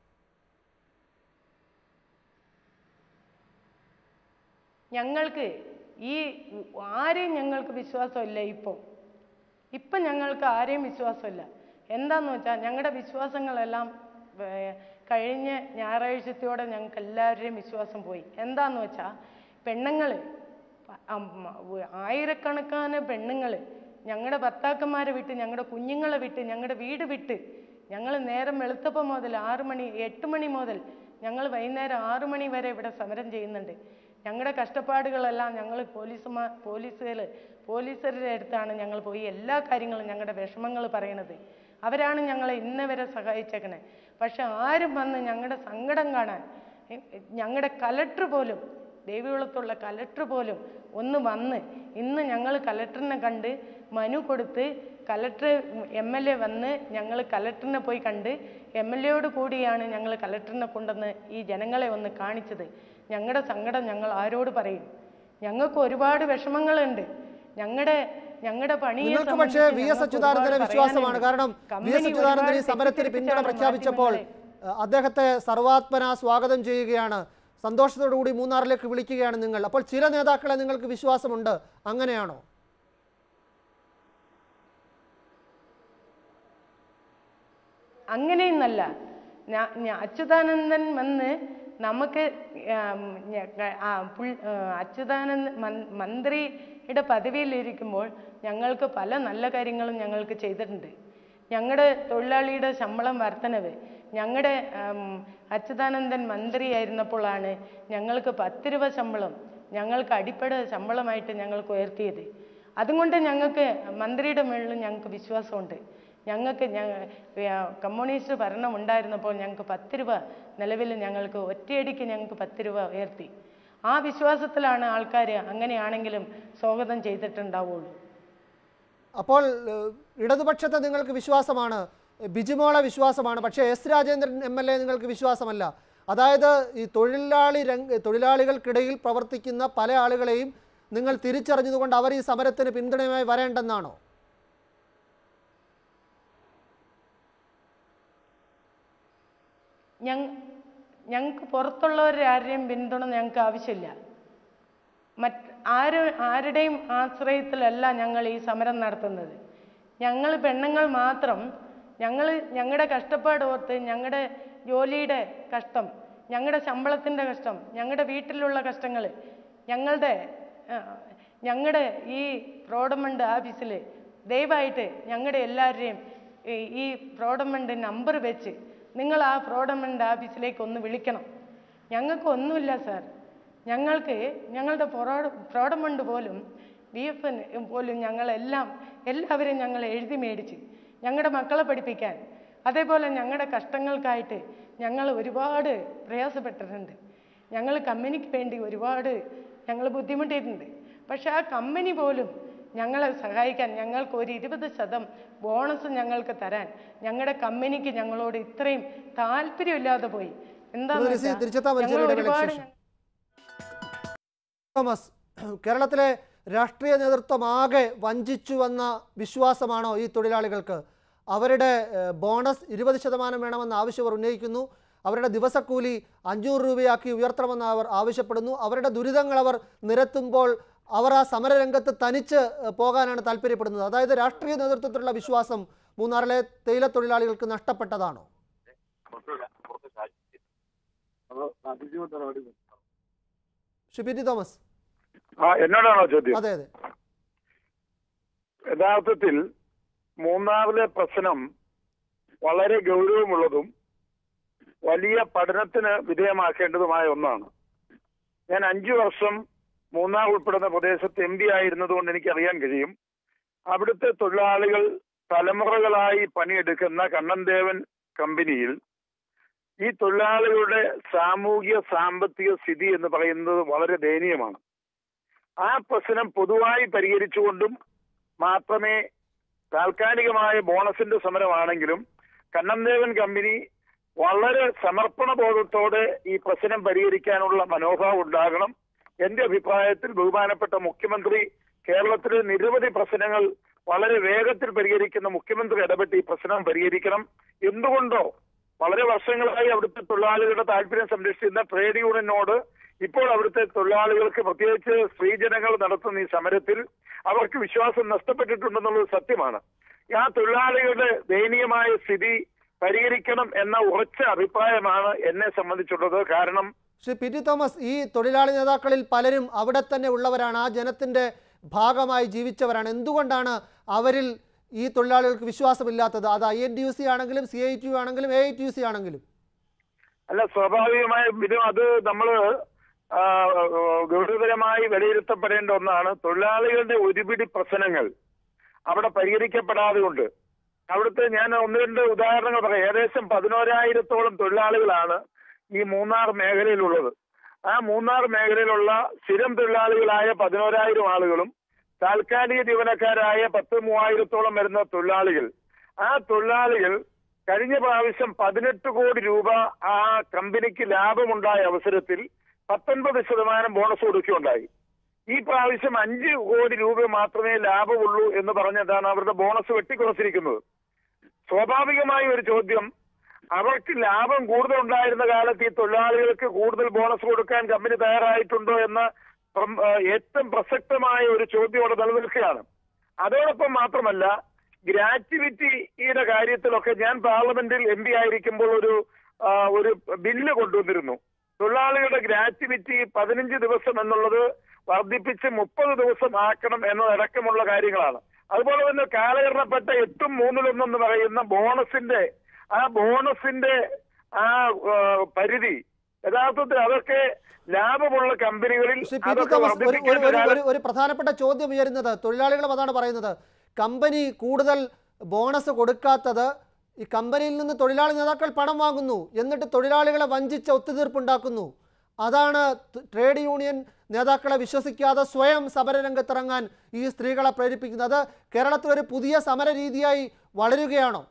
ഞങ്ങൾക്ക് ഈ ആരെയും ഞങ്ങൾക്ക് വിശ്വാസമില്ല ഇപ്പോൾ ഇപ്പം ഞങ്ങൾക്ക് ആരെയും വിശ്വാസമില്ല എന്താന്ന് വെച്ചാൽ ഞങ്ങളുടെ വിശ്വാസങ്ങളെല്ലാം ഏർ, കഴിഞ്ഞ ഞായറാഴ്ചത്തോടെ ഞങ്ങൾക്ക് എല്ലാവരുടെയും വിശ്വാസം പോയി എന്താന്ന് വെച്ചാൽ പെണ്ണുങ്ങൾ ആയിരക്കണക്കാന് പെണ്ണുങ്ങൾ ഞങ്ങളുടെ ഭർത്താക്കന്മാരെ വിട്ട് ഞങ്ങളുടെ കുഞ്ഞുങ്ങളെ വിട്ട് ഞങ്ങളുടെ വീട് വിട്ട് ഞങ്ങൾ നേരം വെളുത്തപ്പം മുതൽ ആറ് മണി എട്ട് മണി മുതൽ ഞങ്ങൾ വൈകുന്നേരം ആറ് മണി വരെ ഇവിടെ സമരം ചെയ്യുന്നുണ്ട് ഞങ്ങളുടെ കഷ്ടപ്പാടുകളെല്ലാം ഞങ്ങൾ പോലീസുമാർ പോലീസുകൾ പോലീസുകാരുടെ അടുത്താണ് ഞങ്ങൾ പോയി എല്ലാ കാര്യങ്ങളും ഞങ്ങളുടെ വിഷമങ്ങൾ പറയണത് അവരാണ് ഞങ്ങളെ ഇന്ന് വരെ സഹായിച്ചേക്കണേ പക്ഷെ ആരും വന്ന് ഞങ്ങളുടെ സങ്കടം കാണാൻ എ- ഞങ്ങളുടെ കലക്ടർ പോലും ദേവികുളത്തുള്ള കലക്ടർ പോലും ഒന്ന് വന്ന് ഇന്ന് ഞങ്ങൾ കലക്ടറിനെ കണ്ട് മനു കൊടുത്ത് കലക്ടർ എം എൽ എ വന്ന് ഞങ്ങൾ കലക്ടറിനെ പോയി കണ്ട് എം എൽ എയോട് കൂടിയാണ് ഞങ്ങൾ കലക്ടറിനെ കൊണ്ടുവന്ന് ഈ ജനങ്ങളെ ഒന്ന് കാണിച്ചത് ഞങ്ങളുടെ സങ്കടം ഞങ്ങൾ ആരോട് പറയും ഞങ്ങൾക്ക് ഒരുപാട് വിഷമങ്ങളുണ്ട് ഞങ്ങളുടെ ഞങ്ങളുടെ പണിയെ നിങ്ങൾക്ക് പക്ഷേ സംബന്ധിച്ച് വി എസ് ഞങ്ങൾക്ക് അച്യുതാനന്ദനെ ഒരുപാട് വിശ്വാസമാണ് പറയാനുണ്ട്. കാരണം വി കമ്പനി എസ് അച്യുതാനന്ദൻ ഈ ഒരുപാട് സമരത്തിന് പിന്തുണ തെറ്റിദ്ധരിപ്പിച്ചാണ് പ്രഖ്യാപിച്ചപ്പോൾ മാധ്യമങ്ങളെ ഏഹ്, അദ്ദേഹത്തെ സർവാത്മന സ്വാഗതം ചെയ്യുകയാണ് സന്തോഷത്തോടു കൂടി മൂന്നാറിലേക്ക് വിളിക്കുകയാണ് നിങ്ങൾ അപ്പോൾ ചില നേതാക്കളെ നിങ്ങൾക്ക് വിശ്വാസമുണ്ട് അങ്ങനെയാണോ അങ്ങനെയൊന്നല്ല ഞാ- ഞാ- അച്യുതാനന്ദൻ വന്ന് നമുക്ക് ആം, ഞ- ആ, പുൾ- ആ, അച്യുതാനന്ദൻ മൻ- മന്ത്രിയുടെ പദവിയിലിരിക്കുമ്പോൾ ഞങ്ങൾക്ക് പല നല്ല കാര്യങ്ങളും ഞങ്ങൾക്ക് ചെയ്തിട്ടുണ്ട് ഞങ്ങളുടെ തൊഴിലാളിയുടെ ശമ്പളം വർധനവ് ഞങ്ങളുടെ ആം, അച്യുതാനന്ദൻ മന്ത്രിയായിരുന്നപ്പോഴാണ് ഞങ്ങൾക്ക് പത്ത് രൂപ ശമ്പളം ഞങ്ങൾക്ക് അടിപ്പട ശമ്പളമായിട്ട് ഞങ്ങൾക്ക് ഉയർത്തിയത് അതുകൊണ്ട് ഞങ്ങൾക്ക് മന്ത്രിയുടെ മുകളിൽ ഞങ്ങൾക്ക് വിശ്വാസമുണ്ട് ഞങ്ങൾക്ക് ഞ വ്യ- കമ്മ്യൂണിസ്റ്റ് ഭരണം ഉണ്ടായിരുന്നപ്പോൾ ഞങ്ങൾക്ക് പത്ത് രൂപ നിലവിൽ ഞങ്ങൾക്ക് ഒറ്റയടിക്ക് ഞങ്ങൾക്ക് പത്ത് രൂപ ഉയർത്തി ആ വിശ്വാസത്തിലാണ് ആൾക്കാർ അങ്ങനെയാണെങ്കിലും സ്വാഗതം ചെയ്തിട്ടുണ്ടാവുള്ളൂ അപ്പോൾ ഏഹ്, ഇടതുപക്ഷത്തെ നിങ്ങൾക്ക് വിശ്വാസമാണ് ബിജിമോളെ വിശ്വാസമാണ് പക്ഷേ S Rajendran M L A നിങ്ങൾക്ക് വിശ്വാസമല്ല അതായത് ഈ തൊഴിലാളി രംഗ തൊഴിലാളികൾക്കിടയിൽ പ്രവർത്തിക്കുന്ന പല ആളുകളെയും നിങ്ങൾ തിരിച്ചറിഞ്ഞതുകൊണ്ട് അവർ ഈ സമരത്തിന് പിന്തുണയുമായി വരേണ്ടെന്നാണോ ഞങ്ങ ഞങ്ങൾക്ക് പുറത്തുള്ളവരുടെ ആരുടെയും പിന്തുണ ഞങ്ങൾക്ക് ആവശ്യമില്ല മറ്റ് ആര് ആരുടെയും ആശ്രയത്തിലല്ല ഞങ്ങൾ ഈ സമരം നടത്തുന്നത് ഞങ്ങൾ പെണ്ണുങ്ങൾ മാത്രം ഞങ്ങൾ ഞങ്ങളുടെ കഷ്ടപ്പാട് ഓർത്ത് ഞങ്ങളുടെ ജോലിയുടെ കഷ്ടം ഞങ്ങളുടെ ശമ്പളത്തിൻ്റെ കഷ്ടം ഞങ്ങളുടെ വീട്ടിലുള്ള കഷ്ടങ്ങൾ ഞങ്ങളുടെ ആ, ഞങ്ങളുടെ ഈ പ്രോഡമണ്ട് ഓഫീസിൽ ദയവായിട്ട് ഞങ്ങളുടെ എല്ലാവരുടെയും ഈ- ഈ പ്രോഡമണ്ട് നമ്പർ വെച്ച് നിങ്ങൾ ആ പ്രോഡമണ്ട് ഓഫീസിലേക്ക് ഒന്ന് വിളിക്കണം ഞങ്ങൾക്ക് ഒന്നുമില്ല സാർ ഞങ്ങൾക്ക് ഞങ്ങളുടെ പ്രോ പ്രോഡമണ്ട് പോലും ബി എഫ് എൻ പോലും ഞങ്ങളെല്ലാം എല്ലാവരും ഞങ്ങൾ എഴുതി മേടിച്ച് ഞങ്ങളുടെ മക്കളെ പഠിപ്പിക്കാൻ അതേപോലെ ഞങ്ങളുടെ കഷ്ടങ്ങൾക്കായിട്ട് ഞങ്ങൾ ഒരുപാട് പ്രയാസപ്പെട്ടിട്ടുണ്ട് ഞങ്ങൾ കമ്പനിക്ക് വേണ്ടി ഒരുപാട് ഞങ്ങൾ ബുദ്ധിമുട്ടിയിട്ടുണ്ട് പക്ഷെ ആ കമ്പനി പോലും ഞങ്ങളെ സഹായിക്കാൻ ഞങ്ങൾക്ക് ഒരു ഇരുപത് ശതം ബോണസ് ഞങ്ങൾക്ക് തരാൻ ഞങ്ങളുടെ കമ്പനിക്ക് ഞങ്ങളോട് ഇത്രയും താല്പര്യമില്ലാതെ പോയി എന്താണെന്ന് ലിസി, വെച്ചാൽ തിരിച്ചെത്താൻ ഒരു ഞങ്ങൾ ചെറിയ ഇടവേളയ്ക്ക് ഒരുപാട് ശേഷം. തോമസ് കേരളത്തിലെ രാഷ്ട്രീയ നേതൃത്വം ആകെ വഞ്ചിച്ചു വന്ന വിശ്വാസമാണോ ഈ തൊഴിലാളികൾക്ക് അവരുടെ ഏഹ്, ബോണസ് ഇരുപത് ശതമാനം വേണമെന്ന ആവശ്യം അവർ ഉന്നയിക്കുന്നു അവരുടെ ദിവസക്കൂലി അഞ്ഞൂറ് രൂപയാക്കി ഉയർത്തണമെന്ന് അവർ ആവശ്യപ്പെടുന്നു അവരുടെ ദുരിതങ്ങൾ അവർ നിരത്തുമ്പോൾ അവർ ആ സമരരംഗത്ത് തനിച്ച് ഏഹ്, പോകാനാണ് താല്പര്യപ്പെടുന്നത് അതായത് രാഷ്ട്രീയ നേതൃത്വത്തിലുള്ള വിശ്വാസം മൂന്നാറിലെ തേയില തൊഴിലാളികൾക്ക് നഷ്ടപ്പെട്ടതാണോ ഷിബിറ്റി തോമസ് ആ എന്നോടാണോ ചോദ്യം അതെ അതെ യഥാർത്ഥത്തിൽ മൂന്നാറിലെ പ്രശ്നം വളരെ ഗൗരവമുള്ളതും വലിയ പഠനത്തിന് വിധേയമാക്കേണ്ടതുമായ ഒന്നാണ് ഞാൻ അഞ്ചു വർഷം മൂന്നാർ ഉൾപ്പെടുന്ന പ്രദേശത്ത് എം പി ആയിരുന്നതുകൊണ്ട് എനിക്ക് അറിയാൻ കഴിയും അവിടുത്തെ തൊഴിലാളികൾ തലമുറകളായി പണിയെടുക്കുന്ന കണ്ണൻദേവൻ കമ്പനിയിൽ ഈ തൊഴിലാളികളുടെ സാമൂഹിക സാമ്പത്തിക സ്ഥിതി എന്ന് പറയുന്നത് വളരെ ദയനീയമാണ് ആ പ്രശ്നം പൊതുവായി പരിഹരിച്ചുകൊണ്ടും മാത്രമേ താൽക്കാലികമായ ബോണസിന്റെ സമരമാണെങ്കിലും കണ്ണൻദേവൻ കമ്പനി വളരെ സമർപ്പണ ബോധത്തോടെ ഈ പ്രശ്നം പരിഹരിക്കാനുള്ള മനോഭാവം ഉണ്ടാകണം എന്റെ അഭിപ്രായത്തിൽ ബഹുമാനപ്പെട്ട മുഖ്യമന്ത്രി കേരളത്തിലെ നിരവധി പ്രശ്നങ്ങൾ വളരെ വേഗത്തിൽ പരിഹരിക്കുന്ന മുഖ്യമന്ത്രി ഇടപെട്ട് ഈ പ്രശ്നം പരിഹരിക്കണം എന്തുകൊണ്ടോ വളരെ വർഷങ്ങളായി അവിടുത്തെ തൊഴിലാളികളുടെ താല്പര്യം സംരക്ഷിക്കുന്ന ട്രേഡ് യൂണിയനോട് ഇപ്പോൾ അവിടുത്തെ തൊഴിലാളികൾക്ക് പ്രത്യേകിച്ച് സ്ത്രീജനങ്ങൾ നടത്തുന്ന ഈ സമരത്തിൽ അവർക്ക് വിശ്വാസം നഷ്ടപ്പെട്ടിട്ടുണ്ടെന്നുള്ളത് സത്യമാണ് ആ തൊഴിലാളികളുടെ ദയനീയമായ സ്ഥിതി പരിഹരിക്കണം എന്ന ഉറച്ച അഭിപ്രായമാണ് എന്നെ സംബന്ധിച്ചുള്ളത് കാരണം ശ്രീ പി ടി തോമസ് ഈ തൊഴിലാളി നേതാക്കളിൽ പലരും അവിടെ തന്നെ ഉള്ളവരാണ് ആ ജനത്തിൻ്റെ ഭാഗമായി ജീവിച്ചവരാണ് എന്തുകൊണ്ടാണ് അവരിൽ ഈ തൊഴിലാളികൾക്ക് വിശ്വാസമില്ലാത്തത് അത് I N T U C ആണെങ്കിലും സി ഐ ടി യു ആണെങ്കിലും A I T U C ആണെങ്കിലും അല്ല സ്വാഭാവികമായും ഇത് അത് നമ്മൾ ഗൗരവതരമായി വിലയിരുത്തപ്പെടേണ്ട ഒന്നാണ് തൊഴിലാളികളുടെ ഒരുപിടി പ്രശ്നങ്ങൾ അവിടെ പരിഹരിക്കപ്പെടാതെ ഉണ്ട് അവിടുത്തെ ഞാൻ ഒന്ന് രണ്ട് ഉദാഹരണങ്ങൾ പറയാം ഏകദേശം പതിനോരായിരത്തോളം തൊഴിലാളികളാണ് ഈ മൂന്നാർ മേഖലയിലുള്ളത് ആ മൂന്നാർ മേഖലയിലുള്ള സ്ഥിരം തൊഴിലാളികളായ പതിനോരായിരം ആളുകളും താൽക്കാലിക ജീവനക്കാരായ പത്ത് മൂവായിരത്തോളം വരുന്ന തൊഴിലാളികൾ ആ തൊഴിലാളികൾ കഴിഞ്ഞ പ്രാവശ്യം പതിനെട്ട് കോടി രൂപ ആ കമ്പനിക്ക് ലാഭമുണ്ടായ അവസരത്തിൽ പത്തൊൻപത് ശതമാനം ബോണസ് കൊടുക്കുകയുണ്ടായി ഈ പ്രാവശ്യം അഞ്ച് കോടി രൂപ മാത്രമേ ലാഭമുള്ളൂ എന്ന് പറഞ്ഞതാണ് അവരുടെ ബോണസ് വെട്ടിക്കുറച്ചിരിക്കുന്നത് സ്വാഭാവികമായ ഒരു ചോദ്യം അവർക്ക് ലാഭം കൂടുതൽ ഉണ്ടായിരുന്ന കാലത്ത് ഈ തൊഴിലാളികൾക്ക് കൂടുതൽ ബോണസ് കൊടുക്കാൻ കമ്പനി തയ്യാറായിട്ടുണ്ടോ എന്ന പ്രം- ഏഹ് ഏറ്റവും പ്രസക്തമായ ഒരു ചോദ്യം അവിടെ നിലനിൽക്കുകയാണ് അതോടൊപ്പം മാത്രമല്ല ഗ്രാറ്റുവിറ്റിയുടെ കാര്യത്തിലൊക്കെ ഞാൻ പാർലമെന്റിൽ എം പി ആയിരിക്കുമ്പോൾ ഒരു ആ, ഒരു ബില്ല് കൊണ്ടുവന്നിരുന്നു തൊഴിലാളികളുടെ ഗ്രാറ്റുവിറ്റി പതിനഞ്ച് ദിവസം എന്നുള്ളത് വർദ്ധിപ്പിച്ച് മുപ്പത് ദിവസം ആക്കണം എന്നതടക്കമുള്ള കാര്യങ്ങളാണ് അതുപോലെ തന്നെ കാലഹരണപ്പെട്ട എട്ടും മൂന്നിലൊന്നെന്ന് പറയുന്ന ബോണസിന്റെ ആ ബോണസിന്റെ ആ ആ, പരിധി യഥാർത്ഥത്തിൽ അതൊക്കെ ലാഭമുള്ള കമ്പനികളിൽ ശ്രീ പി ടി അതൊക്കെ തോമസ് ഒരു ഒരു വർദ്ധിപ്പിക്കേണ്ട ഒരു- കാലം ഒരു ഒരു പ്രധാനപ്പെട്ട ചോദ്യം ഉയരുന്നത് തൊഴിലാളികളും അതാണ് പറയുന്നത് കമ്പനി കൂടുതൽ ബോണസ് കൊടുക്കാത്തത് ഈ കമ്പനിയിൽ നിന്ന് തൊഴിലാളി നേതാക്കൾ പണം വാങ്ങുന്നു എന്നിട്ട് തൊഴിലാളികളെ വഞ്ചിച്ച ഒത്തുതീർപ്പുണ്ടാക്കുന്നു അതാണ് ത- ട്രേഡ് യൂണിയൻ നേതാക്കളെ വിശ്വസിക്കാതെ സ്വയം സമരരംഗത്തിറങ്ങാൻ ഈ സ്ത്രീകളെ പ്രേരിപ്പിക്കുന്നത് അത് കേരളത്തിൽ ഒരു പുതിയ സമര രീതിയായി വളരുകയാണോ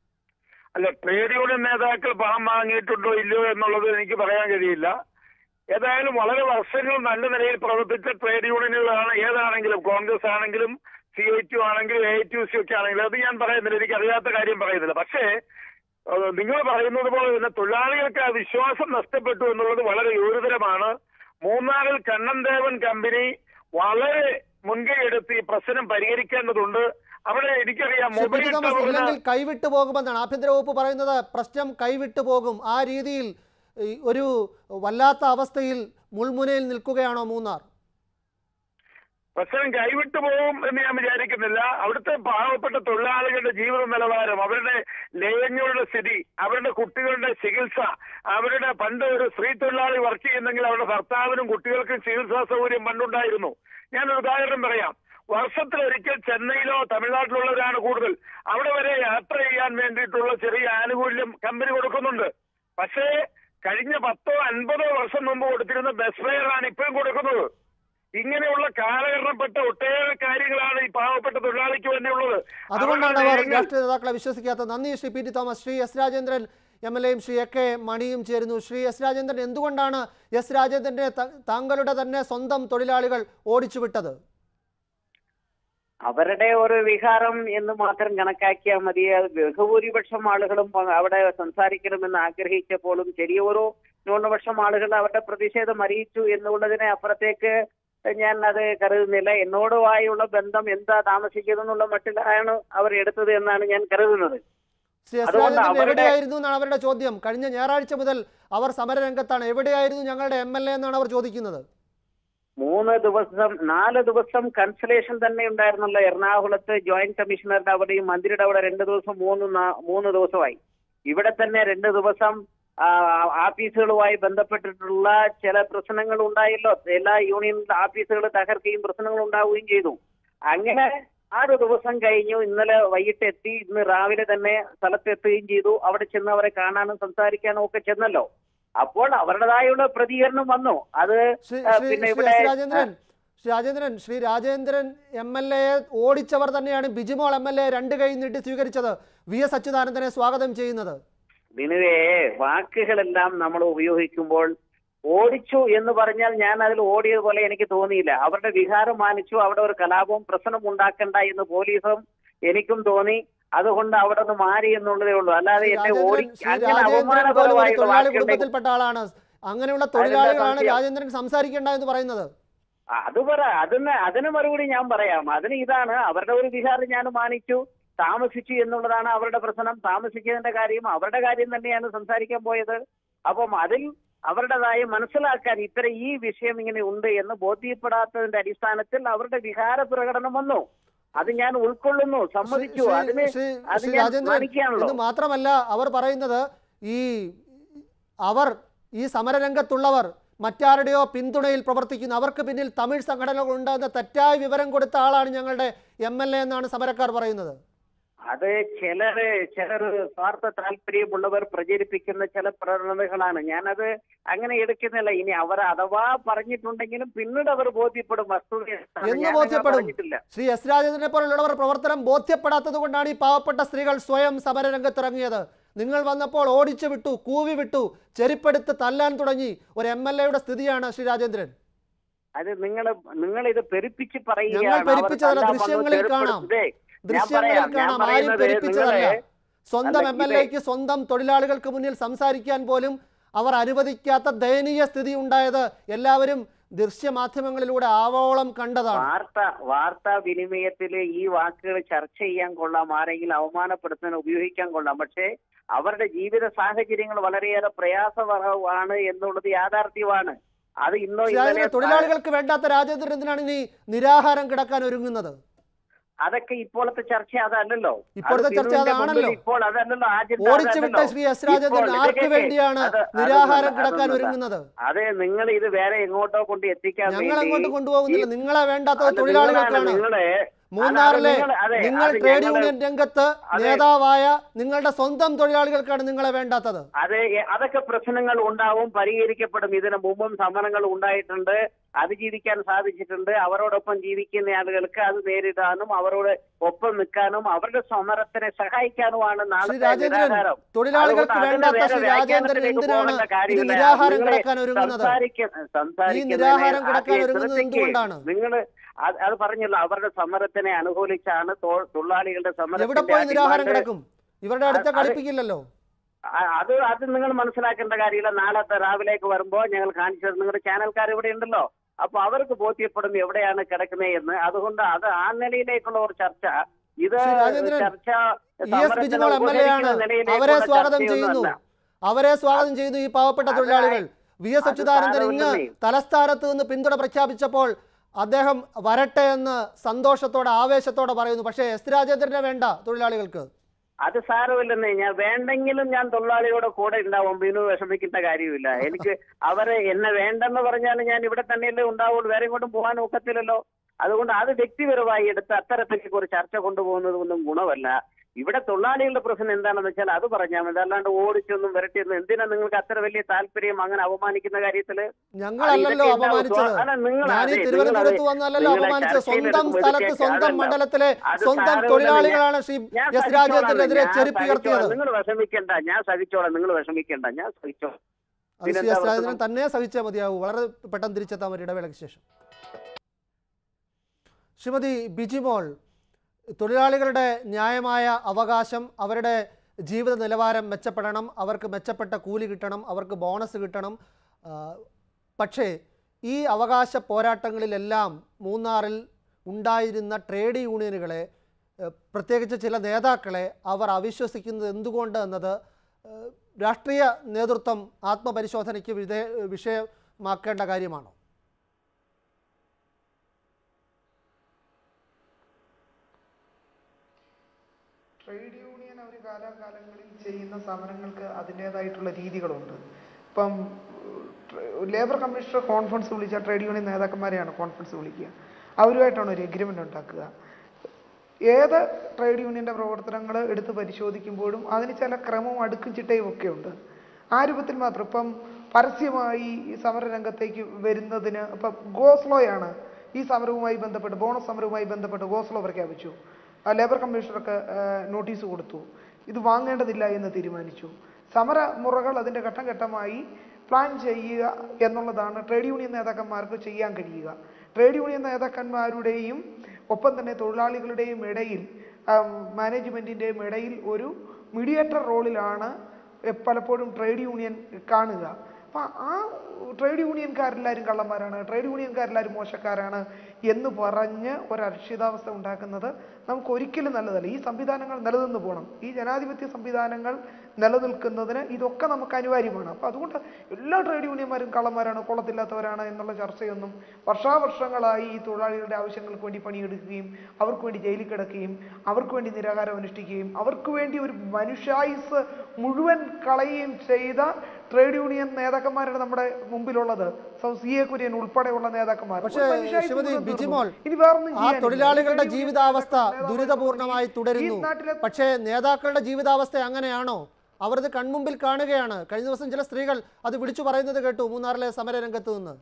അല്ല ട്രേഡ് യൂണിയൻ നേതാക്കൾ പണം വാങ്ങിയിട്ടുണ്ടോ ഇല്ലയോ എന്നുള്ളത് എനിക്ക് പറയാൻ കഴിയില്ല ഏതായാലും വളരെ വർഷങ്ങൾ നല്ല നിലയിൽ പ്രവർത്തിച്ച ട്രേഡ് യൂണിയനുകളാണ് ഏതാണെങ്കിലും കോൺഗ്രസ് ആണെങ്കിലും സി ഐ ടി ആണെങ്കിലും എ ഐ ടി സി ഒക്കെ ആണെങ്കിലും അത് ഞാൻ പറയുന്നില്ല എനിക്ക് അറിയാത്ത കാര്യം പറയുന്നില്ല പക്ഷേ നിങ്ങൾ പറയുന്നത് പോലെ തന്നെ തൊഴിലാളികൾക്ക് ആ വിശ്വാസം നഷ്ടപ്പെട്ടു എന്നുള്ളത് വളരെ ഗൗരവതരമാണ് മൂന്നാറിൽ കണ്ണൻദേവൻ കമ്പനി വളരെ മുൻകൈ എടുത്ത് ഈ പ്രശ്നം പരിഹരിക്കേണ്ടതുണ്ട് അവിടെ എനിക്കറിയാം Shri P mobile T Thomas ടവറിന് ഇല്ലെങ്കിൽ കൈവിട്ടു പോകുമെന്നാണ് ആഭ്യന്തര വകുപ്പ് പറയുന്നത് പ്രശ്നം കൈവിട്ടു പോകും ആ രീതിയിൽ ഈ ഒരു വല്ലാത്ത അവസ്ഥയിൽ മുൾമുനയിൽ നിൽക്കുകയാണോ മൂന്നാർ പ്രശ്നം കൈവിട്ടു പോകും എന്ന് ഞാൻ വിചാരിക്കുന്നില്ല അവിടുത്തെ പാവപ്പെട്ട തൊഴിലാളികളുടെ ജീവിത നിലവാരം അവരുടെ ലയങ്ങളുടെ സ്ഥിതി അവരുടെ കുട്ടികളുടെ ചികിത്സ അവരുടെ പണ്ട് ഒരു സ്ത്രീ തൊഴിലാളി വർക്ക് ചെയ്യുന്നെങ്കിൽ അവരുടെ ഭർത്താവിനും കുട്ടികൾക്കും ചികിത്സാ സൗകര്യം പണ്ടുണ്ടായിരുന്നു ഞാനൊരു ഉദാഹരണം പറയാം വർഷത്തിലൊരിക്കൽ ചെന്നൈയിലോ തമിഴ്നാട്ടിലുള്ളവരാണ് കൂടുതൽ അവിടെ വരെ യാത്ര ചെയ്യാൻ വേണ്ടിയിട്ടുള്ള ചെറിയ ആനുകൂല്യം കമ്പനി കൊടുക്കുന്നുണ്ട് പക്ഷേ കഴിഞ്ഞ പത്തോ അൻപതോ വർഷം മുമ്പ് കൊടുത്തിരുന്ന ബസ് ഫെയറാണ് ഇപ്പോഴും കൊടുക്കുന്നത് ഇങ്ങനെയുള്ള കാലഹരണപ്പെട്ട ഒട്ടേറെ കാര്യങ്ങളാണ് ഈ പാവപ്പെട്ട തൊഴിലാളിക്ക് വേണ്ടിയുള്ളത് അതുകൊണ്ടാണ് അവരുടെ അവർ നയങ്ങൾ- രാഷ്ട്രീയ നേതാക്കളെ വിശ്വസിക്കാത്തത് നന്ദി Shri P T Thomas Shri S Rajendran M L എയും ശ്രീ എ കെ മണിയും ചേരുന്നു ശ്രീ എസ് രാജേന്ദ്രൻ എന്തുകൊണ്ടാണ് എസ് രാജേന്ദ്രനെ ത- താങ്കളുടെ തന്നെ സ്വന്തം തൊഴിലാളികൾ ഓടിച്ചു വിട്ടത് അവരുടെ ഒരു വികാരം എന്ന് മാത്രം കണക്കാക്കിയാൽ മതി അത് ബഹുഭൂരിപക്ഷം ആളുകളും അവിടെ സംസാരിക്കണമെന്ന് ആഗ്രഹിച്ചപ്പോഴും ചെറിയൊരു ന്യൂനപക്ഷം ആളുകൾ അവരുടെ പ്രതിഷേധം അറിയിച്ചു എന്നുള്ളതിനെ അപ്പുറത്തേക്ക് ഞാൻ അത് കരുതുന്നില്ല എന്നോടുമായുള്ള ബന്ധം എന്താ താമസിക്കുന്നതെന്നുള്ള മട്ടിലാണ് അവർ എടുത്തത് എന്നാണ് ഞാൻ കരുതുന്നത് ശ്രീ എസ് അതുകൊണ്ട് രാജേന്ദ്രൻ അവരുടെ- എവിടെയായിരുന്നു എന്നാണ് അവരുടെ ചോദ്യം കഴിഞ്ഞ ഞായറാഴ്ച മുതൽ അവർ സമരരംഗത്താണ് എവിടെയായിരുന്നു ഞങ്ങളുടെ എം എൽ എ എന്നാണ് അവർ ചോദിക്കുന്നത് മൂന്ന് ദിവസം നാല് ദിവസം കൺസലേഷൻ തന്നെ ഉണ്ടായിരുന്നല്ലോ എറണാകുളത്ത് ജോയിന്റ് കമ്മീഷണറുടെ അവിടെയും മന്ത്രിയുടെ അവിടെ രണ്ട് ദിവസം മൂന്ന് നാ- മൂന്ന് ദിവസമായി ഇവിടെ തന്നെ രണ്ട് ദിവസം ആ, ആഫീസുകളുമായി ബന്ധപ്പെട്ടിട്ടുള്ള ചില പ്രശ്നങ്ങൾ ഉണ്ടായല്ലോ എല്ലാ യൂണിയൻ ആഫീസുകൾ തകർക്കുകയും പ്രശ്നങ്ങൾ ഉണ്ടാവുകയും ചെയ്തു അങ്ങനെ ആറ് ദിവസം കഴിഞ്ഞു ഇന്നലെ വൈകിട്ട് എത്തി ഇന്ന് രാവിലെ തന്നെ സ്ഥലത്തെത്തുകയും ചെയ്തു അവിടെ ചെന്ന് അവരെ കാണാനും സംസാരിക്കാനും ഒക്കെ ചെന്നല്ലോ അപ്പോൾ അവരുടേതായുള്ള പ്രതികരണം വന്നു അത് ശ്രീ ആ, ശ്രീ പിന്നെ ശ്രീ ഇവിടെ S Rajendran Shri Rajendran Shri Rajendran M L എയെ ഓടിച്ചവർ തന്നെയാണ് ബിജിമോൾ എം എൽ എ രണ്ട് കൈ നീട്ടി സ്വീകരിച്ചത് വി എസ് അച്യുതാനന്ദനെ സ്വാഗതം ചെയ്യുന്നത് ബിനുവേ വാക്കുകളെല്ലാം നമ്മൾ ഉപയോഗിക്കുമ്പോൾ ഓടിച്ചു എന്ന് പറഞ്ഞാൽ ഞാൻ അതിൽ ഓടിയതുപോലെ എനിക്ക് തോന്നിയില്ല അവരുടെ വികാരം മാനിച്ചു അവിടെ ഒരു കലാപവും പ്രശ്നം ഉണ്ടാക്കണ്ട എന്ന് പോലീസും എനിക്കും തോന്നി അതുകൊണ്ട് അവിടെ നിന്ന് മാറി എന്നുള്ളതേ ഉള്ളൂ അല്ലാതെ ശ്രീ എന്നെ ഓടി രാജേന്ദ്രൻ ശ്രീ അങ്ങനെ രാജേന്ദ്രൻ പോലും ഒരു അവമാനപരമായിട്ടുള്ള തൊഴിലാളി വാക്കുകളുടെ കുടുംബത്തിൽപ്പെട്ട ആളാണ് അങ്ങനെയുള്ള തൊഴിലാളികളാണ് സംശയം? രാജേന്ദ്രൻ സംസാരിക്കേണ്ട എന്ന് പറയുന്നത് അത് പറ അതിന് അതിന് മറുപടി ഞാൻ പറയാം അതിന് ഇതാണ് അവരുടെ ഒരു വികാരം ഞാൻ മാനിച്ചു താമസിച്ചു എന്നുള്ളതാണ് അവരുടെ പ്രശ്നം താമസിച്ചതിന്റെ കാര്യം അവരുടെ കാര്യം തന്നെയാണ് സംസാരിക്കാൻ പോയത് അപ്പം അതിൽ അവരുടേതായ മനസ്സിലാക്കാൻ ഇത്തരം ഈ വിഷയം ഇങ്ങനെ ഉണ്ട് എന്ന് ബോധ്യപ്പെടാത്തതിന്റെ അടിസ്ഥാനത്തിൽ അവരുടെ വികാര പ്രകടനം വന്നു അത് ഞാൻ ഉൾക്കൊള്ളുന്നു സമ്മതിച്ചു ശ്രീ- അതിന് ശ്രീ അത് ശ്രീ ഞാൻ രാജേന്ദ്രൻ മാനിക്കുകയാണല്ലോ ഇത് മാത്രമല്ല അവർ പറയുന്നത് ഈ അവർ ഈ സമരരംഗത്തുള്ളവർ മറ്റാരുടെയോ പിന്തുണയിൽ പ്രവർത്തിക്കുന്നു അവർക്ക് പിന്നിൽ തമിഴ് സംഘടനകളുണ്ട് എന്ന തെറ്റായ വിവരം കൊടുത്ത ആളാണ് ഞങ്ങളുടെ എം എൽ എ എന്നാണ് സമരക്കാർ പറയുന്നത് അത് ചിലര് ചിലർ സ്വാർത്ഥ താല്പര്യമുള്ളവർ പ്രചരിപ്പിക്കുന്ന ചില പ്രവണതകളാണ് ഞാനത് അങ്ങനെ എടുക്കുന്നില്ല ഇനി അവർ അഥവാ പറഞ്ഞിട്ടുണ്ടെങ്കിലും പിന്നീട് അവർ ബോധ്യപ്പെടും വസ്തുത എന്താണ്. എന്ന് ഞാനങ്ങനെ ബോധ്യപ്പെടും പറഞ്ഞിട്ടില്ല ശ്രീ എസ് രാജേന്ദ്രനെ പോലുള്ളവർ പ്രവർത്തനം ബോധ്യപ്പെടാത്തത് കൊണ്ടാണ് ഈ പാവപ്പെട്ട സ്ത്രീകൾ സ്വയം സമരരംഗത്തിറങ്ങിയത് നിങ്ങൾ വന്നപ്പോൾ ഓടിച്ചു വിട്ടു കൂവി വിട്ടു ചെരുപ്പെടുത്ത് തല്ലാൻ തുടങ്ങി ഒരു എം എൽ എയുടെ സ്ഥിതിയാണ് ശ്രീ രാജേന്ദ്രൻ അത് നിങ്ങൾ നിങ്ങൾ ഇത് പെരുപ്പിച്ച് ഞങ്ങൾ പറയുകയാണ് അവർ പെരുപ്പിച്ചതല്ല തല്ലാൻ വന്നു, ദൃശ്യങ്ങളിൽ കാണാം ചെറുപ്പെടുത്തതേ. ഞാൻ ദൃശ്യങ്ങളിൽ പറയാം, ഞാൻ കാണാം ആരും പറയുന്നത് പെരുപ്പിച്ചതല്ല നിങ്ങളെ സ്വന്തം അല്ല, എം എൽ ഇതേ- എക്ക് സ്വന്തം തൊഴിലാളികൾക്ക് മുന്നിൽ സംസാരിക്കാൻ പോലും അവർ അനുവദിക്കാത്ത ദയനീയ സ്ഥിതി ഉണ്ടായത് എല്ലാവരും ദൃശ്യമാധ്യമങ്ങളിലൂടെ ആവോളം കണ്ടതാണ് വാർത്ത വാർത്താ വിനിമയത്തിൽ ഈ വാക്കുകൾ ചർച്ച ചെയ്യാൻ കൊള്ളാം ആരെങ്കിലും അവമാനപ്പെടുത്താൻ ഉപയോഗിക്കാൻ കൊള്ളാം പക്ഷേ അവരുടെ ജീവിത സാഹചര്യങ്ങൾ വളരെയേറെ പ്രയാസമാണ് എന്നുള്ളത് യാഥാർത്ഥ്യമാണ് അത് ഇന്നോ ശ്രീ രാജേന്ദ്രൻ, ഇന്നലെ തൊഴിലാളികൾക്ക് വേണ്ടാത്ത രാജേന്ദ്രൻ എന്തിനാണ് ഇനി നിരാഹാരം കിടക്കാൻ ഒരുങ്ങുന്നത് അതൊക്കെ ഇപ്പോഴത്തെ ചർച്ച അതല്ലല്ലോ അത് ഇപ്പോഴത്തെ ചർച്ച ബിനുവിന്റെ അതാണല്ലോ. മുമ്പിൽ ഇപ്പോൾ അതല്ലല്ലോ ആദ്യം ഓടിച്ചു വിട്ട ശ്രീ എസ് രാജേന്ദ്രൻ ഇപ്പോൾ ആർക്ക് ഇതൊക്കെ- വേണ്ടിയാണ് അത് അതൊന്നുമല്ല, നിരാഹാരം കിടക്കാൻ അതൊന്നുമല്ല. ഒരുങ്ങുന്നത് അതെ നിങ്ങൾ ഇത് വേറെ എങ്ങോട്ടോ കൊണ്ട് എത്തിക്കാൻ ഞങ്ങൾ വേണ്ടി അങ്ങോട്ട് കൊണ്ടുപോകുന്നില്ല ഈ- നിങ്ങളെ വേണ്ടാത്തത് അല്ല, തൊഴിലാളികൾക്കാണ് നിങ്ങളാണ്, നിങ്ങളെ മൂന്നാറിലെ അല്ല, അത് നിങ്ങൾ- അതെ, നിങ്ങൾ അത് ട്രേഡ് ഞങ്ങള് യൂണിയൻ രംഗത്ത് അതെ. നേതാവായ നിങ്ങളുടെ സ്വന്തം തൊഴിലാളികൾക്കാണ് നിങ്ങളെ വേണ്ടാത്തത് അതെ എ- അതൊക്കെ പ്രശ്നങ്ങൾ ഉണ്ടാവും പരിഹരിക്കപ്പെടും ഇതിനു മുമ്പും സമരങ്ങൾ ഉണ്ടായിട്ടുണ്ട് അതിജീവിക്കാൻ സാധിച്ചിട്ടുണ്ട് അവരോടൊപ്പം ജീവിക്കുന്ന ആളുകൾക്ക് അത് നേരിടാനും അവരോട് ഒപ്പം നിൽക്കാനും അവരുടെ സമരത്തിനെ സഹായിക്കാനുമാണ് ശ്രീ നാളത്തെ രാജേന്ദ്രൻ നിരാഹാരം തൊഴിലാളികൾക്ക് അതുകൊണ്ട് അതിന് വേണ്ടാത്ത വേറെ ശ്രീ രാജേന്ദ്രൻ വ്യാഖ്യാനത്തിലേക്ക് എന്തിനാണ് പോകേണ്ട ഇത് കാര്യമില്ല. നിരാഹാരം നിങ്ങളെ കിടക്കാൻ ഒരുങ്ങുന്നത് സംസാരിക്ക- ഈ സംസാരിക്കുന്നതിനെ നിരാഹാരം കിടക്കാൻ ആദ്യം ഒരുങ്ങുന്നത് ശ്രദ്ധിക്ക്. എന്തുകൊണ്ടാണ് നിങ്ങള് അത് അത് പറഞ്ഞല്ലോ അവരുടെ സമരത്തിനെ അനുകൂലിച്ചാണ് തൊ- തൊഴിലാളികളുടെ എവിടെ സമരത്തിന്റെ പോയി നിരാഹാരം ഡിമാൻഡ് കിടക്കും ഇവരുടെ അടുത്ത് അത് കളിപ്പിക്കില്ലല്ലോ ആ- അത് അത് നിങ്ങൾ മനസ്സിലാക്കേണ്ട കാര്യമില്ല നാളത്തെ രാവിലേക്ക് വരുമ്പോൾ ഞങ്ങൾ കാണിച്ചത് നിങ്ങളുടെ ചാനൽക്കാർ ഇവിടെ ഉണ്ടല്ലോ അപ്പൊ അവർക്ക് ബോധ്യപ്പെടും എവിടെയാണ് കിടക്കുന്നത് എന്ന് അതുകൊണ്ട് അത് ആ നിലയിലേക്കുള്ള ഒരു ചർച്ച ഇത് ശ്രീ രാജേന്ദ്രൻ, ചർച്ച ഇ എസ് സമരത്തിന് ബിജിമോൾ എം എൽ എ ആണ് ഉപകരിക്കുന്ന നിലയിലേക്കുള്ള അവരെ സ്വാഗതം ചെയ്യുന്നു ചർച്ചയൊന്നുമല്ല. അവരെ സ്വാഗതം ചെയ്യുന്നു ഈ പാവപ്പെട്ട അത് തൊഴിലാളികൾ വി എസ് അത് അച്യുതാനന്ദൻ ഇങ്ങ് സാരമില്ലെന്നേ. തലസ്ഥാനത്ത് നിന്ന് പിന്തുണ പ്രഖ്യാപിച്ചപ്പോൾ അദ്ദേഹം വരട്ടെ എന്ന് സന്തോഷത്തോടെ ആവേശത്തോടെ പറയുന്നു പക്ഷേ എസ് രാജേന്ദ്രനെ വേണ്ട തൊഴിലാളികൾക്ക് അത് സാരമില്ലെന്നേ ഞാൻ വേണ്ടെങ്കിലും ഞാൻ തൊഴിലാളിയുടെ കൂടെ ഉണ്ടാവും ബിനു വിഷമിക്കേണ്ട കാര്യമില്ല എനിക്ക് അവരെ എന്നെ വേണ്ടെന്ന് പറഞ്ഞാൽ ഞാൻ ഇവിടെ തന്നെയല്ലേ ഉണ്ടാവുള്ളൂ വേറെ ഇങ്ങോട്ടും പോകാൻ ഒക്കത്തില്ലല്ലോ അതുകൊണ്ട് അത് വ്യക്തിപരമായി എടുത്ത് അത്തരത്തിലേക്ക് ഒരു ചർച്ച കൊണ്ടുപോകുന്നത് ഒന്നും ഗുണമല്ല ഇവിടെ തൊഴിലാളികളുടെ പ്രശ്നം എന്താണെന്ന് വെച്ചാൽ അത് പറഞ്ഞാൽ മതി അല്ലാണ്ട് ഓടിച്ചൊന്നും വരട്ടിയൊന്നും എന്തിനാ നിങ്ങൾക്ക് അത്ര വലിയ താല്പര്യം അങ്ങനെ അവമാനിക്കുന്ന കാര്യത്തില് ഞങ്ങളല്ലല്ലോ ഇതൊക്കെ എന്താ അപമാനിച്ചത് അല്ല, നിങ്ങൾ ഞാൻ ഈ അതെ, തിരുവനന്തപുരത്ത് നിങ്ങൾ വന്നല്ലല്ലോ നിങ്ങളെ അപമാനിച്ചത് ചർച്ചയിൽ സ്വന്തം എടുക്കുമ്പോൾ സ്ഥലത്ത് ഇതൊക്കെ സ്വന്തം അതല്ല. മണ്ഡലത്തിലെ അത് സ്വന്തം സാരമില്ല. തൊഴിലാളികളാണ് ശ്രീ ഞാൻ എസ് രാജേന്ദ്രനെതിരെ ഞാൻ ചെരുപ്പുയർത്തിയത് സഹിച്ചോളാം. നിങ്ങൾ വിഷമിക്കണ്ട ഞാൻ സഹിച്ചോളാം നിങ്ങൾ വിഷമിക്കണ്ട ഞാൻ സഹിച്ചോളാം അത് ശ്രീ പിന്നെന്താ എസ് രാജേന്ദ്രൻ പ്രശ്നം? തന്നെ സഹിച്ചാൽ മതിയാവൂ വളരെ പെട്ടെന്ന് തിരിച്ചെത്താൻ ഒരു ഇടവേളയ്ക്ക് ശേഷം ശ്രീമതി ബിജിമോൾ തൊഴിലാളികളുടെ ന്യായമായ അവകാശം അവരുടെ ജീവിത നിലവാരം മെച്ചപ്പെടണം അവർക്ക് മെച്ചപ്പെട്ട കൂലി കിട്ടണം അവർക്ക് ബോണസ് കിട്ടണം ആ, പക്ഷേ ഈ അവകാശ പോരാട്ടങ്ങളിലെല്ലാം മൂന്നാറിൽ ഉണ്ടായിരുന്ന ട്രേഡ് യൂണിയനുകളെ ഏഹ്, പ്രത്യേകിച്ച് ചില നേതാക്കളെ അവർ അവിശ്വസിക്കുന്നത് എന്തുകൊണ്ട് എന്നത് ഏഹ്, രാഷ്ട്രീയ നേതൃത്വം ആത്മപരിശോധനയ്ക്ക് വിധേ വിഷയമാക്കേണ്ട കാര്യമാണോ ട്രേഡ് യൂണിയൻ അവർ കാലാകാലങ്ങളിൽ ചെയ്യുന്ന സമരങ്ങൾക്ക് അതിൻ്റേതായിട്ടുള്ള രീതികളുണ്ട് ഇപ്പം ഏഹ്, ലേബർ കമ്മീഷണർ കോൺഫറൻസ് വിളിച്ച ട്രേഡ് യൂണിയൻ നേതാക്കന്മാരെയാണ് കോൺഫറൻസ് വിളിക്കുക അവരുമായിട്ടാണ് ഒരു എഗ്രിമെൻ്റ് ഉണ്ടാക്കുക ഏത് ട്രേഡ് യൂണിയൻ്റെ പ്രവർത്തനങ്ങൾ എടുത്ത് പരിശോധിക്കുമ്പോഴും അതിന് ചില ക്രമവും അടുക്കും ചിട്ടയും ഒക്കെ ഉണ്ട് ആ രൂപത്തിൽ മാത്രം ഇപ്പം പരസ്യമായി ഈ സമരരംഗത്തേക്ക് വരുന്നതിന് ഇപ്പം ഗോസ്ലോയാണ് ഈ സമരവുമായി ബന്ധപ്പെട്ട് ബോണസ് സമരവുമായി ബന്ധപ്പെട്ട് ഗോസ്ലോ പ്രഖ്യാപിച്ചു ആ, ലേബർ കമ്മീഷണർക്ക് ആ, നോട്ടീസ് കൊടുത്തു ഇത് വാങ്ങേണ്ടതില്ല എന്ന് തീരുമാനിച്ചു സമരമുറകൾ അതിൻ്റെ ഘട്ടം ഘട്ടമായി പ്ലാൻ ചെയ്യുക എന്നുള്ളതാണ് ട്രേഡ് യൂണിയൻ നേതാക്കന്മാർക്ക് ചെയ്യാൻ കഴിയുക ട്രേഡ് യൂണിയൻ നേതാക്കന്മാരുടെയും ഒപ്പം തന്നെ തൊഴിലാളികളുടെയും ഇടയിൽ മാനേജ്മെന്റിന്റെയും ഇടയിൽ ഒരു മീഡിയേറ്റർ റോളിലാണ് എ- പലപ്പോഴും ട്രേഡ് യൂണിയൻ കാണുക അപ്പൊ ആ ട്രേഡ് യൂണിയൻകാരെല്ലാവരും കള്ളന്മാരാണ് ട്രേഡ് യൂണിയൻകാരെല്ലാവരും മോശക്കാരാണ് എന്ന് പറഞ്ഞ് ഒരക്ഷിതാവസ്ഥ ഉണ്ടാക്കുന്നത് നമുക്ക് ഒരിക്കലും നല്ലതല്ല ഈ സംവിധാനങ്ങൾ നിലനിന്ന് പോകണം ഈ ജനാധിപത്യ സംവിധാനങ്ങൾ നിലനിൽക്കുന്നതിന് ഇതൊക്കെ നമുക്ക് അനിവാര്യമാണ് അപ്പൊ അതുകൊണ്ട് എല്ലാ ട്രേഡ് യൂണിയന്മാരും കള്ളന്മാരാണ് കൊള്ളത്തില്ലാത്തവരാണ് എന്നുള്ള ചർച്ചയൊന്നും വർഷാവർഷങ്ങളായി ഈ തൊഴിലാളികളുടെ ആവശ്യങ്ങൾക്ക് വേണ്ടി പണിയെടുക്കുകയും അവർക്ക് വേണ്ടി ജയിലിൽ കിടക്കുകയും അവർക്ക് വേണ്ടി നിരാഹാരം അനുഷ്ഠിക്കുകയും അവർക്ക് വേണ്ടി ഒരു മനുഷ്യായുസ് മുഴുവൻ കളയുകയും ചെയ്ത ട്രേഡ് യൂണിയൻ നേതാക്കന്മാരാണ് നമ്മുടെ മുമ്പിലുള്ളത് സൗ- സി എ കുര്യൻ ഉൾപ്പെടെയുള്ള നേതാക്കന്മാർ ഒരു പക്ഷേ മനുഷ്യായുസ്സ് ശ്രീമതി മുഴുവൻ തീർന്നു. ബിജിമോൾ ഇനി വേറൊന്നും ആ ചെയ്യാനില്ല. തൊഴിലാളികളുടെ ട്രേഡ് യൂണിയൻ ജീവിതാവസ്ഥ നേതാക്കൾ ദുരിതപൂർണമായി ഈ തുടരുന്നു നാട്ടിലെ പക്ഷേ നേതാക്കളുടെ ജീവിതാവസ്ഥ അങ്ങനെയാണോ അവരത് കൺമുമ്പിൽ കാണുകയാണ് കഴിഞ്ഞ ദിവസം ചില സ്ത്രീകൾ അത് വിളിച്ചു പറയുന്നത് കേട്ടു മൂന്നാറിലെ സമരരംഗത്ത് നിന്ന്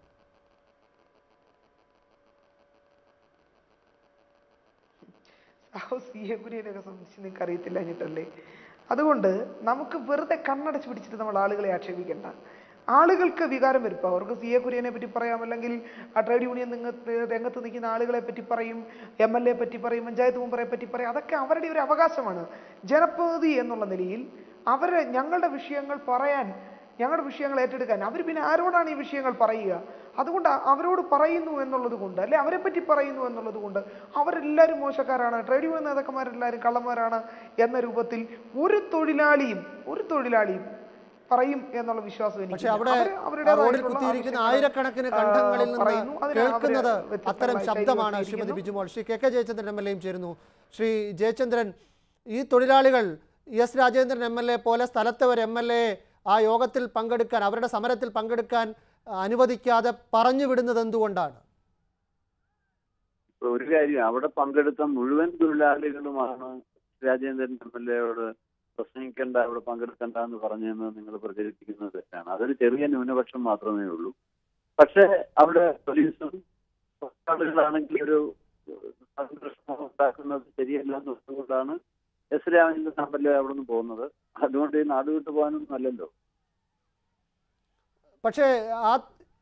സാഹു സി എ കുര്യനൊക്കെ സംബന്ധിച്ച് നിങ്ങൾക്ക് അറിയത്തില്ല എന്നിട്ടല്ലേ അതുകൊണ്ട് നമുക്ക് വെറുതെ കണ്ണടച്ച് പിടിച്ചിട്ട് നമ്മൾ ആളുകളെ ആക്ഷേപിക്കണ്ട ആളുകൾക്ക് വികാരം വരും ഇപ്പൊ അവർക്ക് സി എ കുര്യനെ പറ്റി പറയാം അല്ലെങ്കിൽ ആ ട്രേഡ് യൂണിയൻ നിങ്ങത്ത് രംഗത്ത് നിൽക്കുന്ന ആളുകളെ പറ്റി പറയും എം എൽ എ പറ്റി പറയും പഞ്ചായത്ത് മെമ്പറെ പറ്റി പറയും അതൊക്കെ അവരുടെ ഒരു അവകാശമാണ് ജനപ്രതിനിധി എന്നുള്ള നിലയിൽ അവരെ ഞങ്ങളുടെ വിഷയങ്ങൾ പറയാൻ ഞങ്ങളുടെ വിഷയങ്ങൾ ഏറ്റെടുക്കാൻ അവർ പിന്നെ ആരോടാണ് ഈ വിഷയങ്ങൾ പറയുക അതുകൊണ്ട് അ- അവരോട് പറയുന്നു എന്നുള്ളത് കൊണ്ട് അല്ലെ അവരെ പറ്റി പറയുന്നു എന്നുള്ളത് കൊണ്ട് അവരെല്ലാവരും മോശക്കാരാണ് ട്രേഡ് യൂണിയൻ നേതാക്കന്മാരെല്ലാവരും കള്ളന്മാരാണ് എന്ന രൂപത്തിൽ ഒരു തൊഴിലാളിയും ഒരു തൊഴിലാളിയും പറയും എന്നുള്ള വിശ്വാസം പക്ഷെ എനിക്കില്ല. അവിടെ അവര് അവരുടേതായിട്ടുള്ള റോഡിൽ കുത്തിയിരിക്കുന്ന ആവശ്യങ്ങൾ, ആയിരക്കണക്കിന് ആ, കണ്ഠങ്ങളിൽ നിന്ന് പറയുന്നു. അതിന് അവര് കേൾക്കുന്നത് വ്യത്യസ്തമായ അത്തരം ശൈലികൾ ശബ്ദമാണ് ശ്രീമതി സ്വീകരിക്കുന്നു. Bijumol Shri K K Jayachandran M L എയും ചേരുന്നു ശ്രീ ജയചന്ദ്രൻ ഈ തൊഴിലാളികൾ ഇ S Rajendran M L A പോലെ സ്ഥലത്തെ ഒരു എം എൽ എ ആ യോഗത്തിൽ പങ്കെടുക്കാൻ അവരുടെ സമരത്തിൽ പങ്കെടുക്കാൻ ആ, അനുവദിക്കാതെ പറഞ്ഞു വിടുന്നത് എന്തുകൊണ്ടാണ് ഒരു കാര്യം അവിടെ പങ്കെടുത്ത മുഴുവൻ തൊഴിലാളികളുമാണ് രാജേന്ദ്രൻ എം എൽ എയോട് പ്രസംഗിക്കേണ്ട അവിടെ പങ്കെടുക്കണ്ട എന്ന് പറഞ്ഞതെന്ന് നിങ്ങൾ പ്രചരിപ്പിക്കുന്നത് തെറ്റാണ് അതൊരു ചെറിയ ന്യൂനപക്ഷം മാത്രമേ ഉള്ളൂ പക്ഷെ അവിടെ പോലീസും ആളുകളാണെങ്കിൽ ഒരു സംഘർഷം ഉണ്ടാക്കുന്നത് ശരിയല്ല എന്നുള്ളതുകൊണ്ടാണ് S Ramachandran M L A അവിടെ നിന്ന് പോകുന്നത് അതുകൊണ്ട് ഈ നാട് വിട്ടു പോകാനൊന്നും അല്ലല്ലോ പക്ഷേ ആ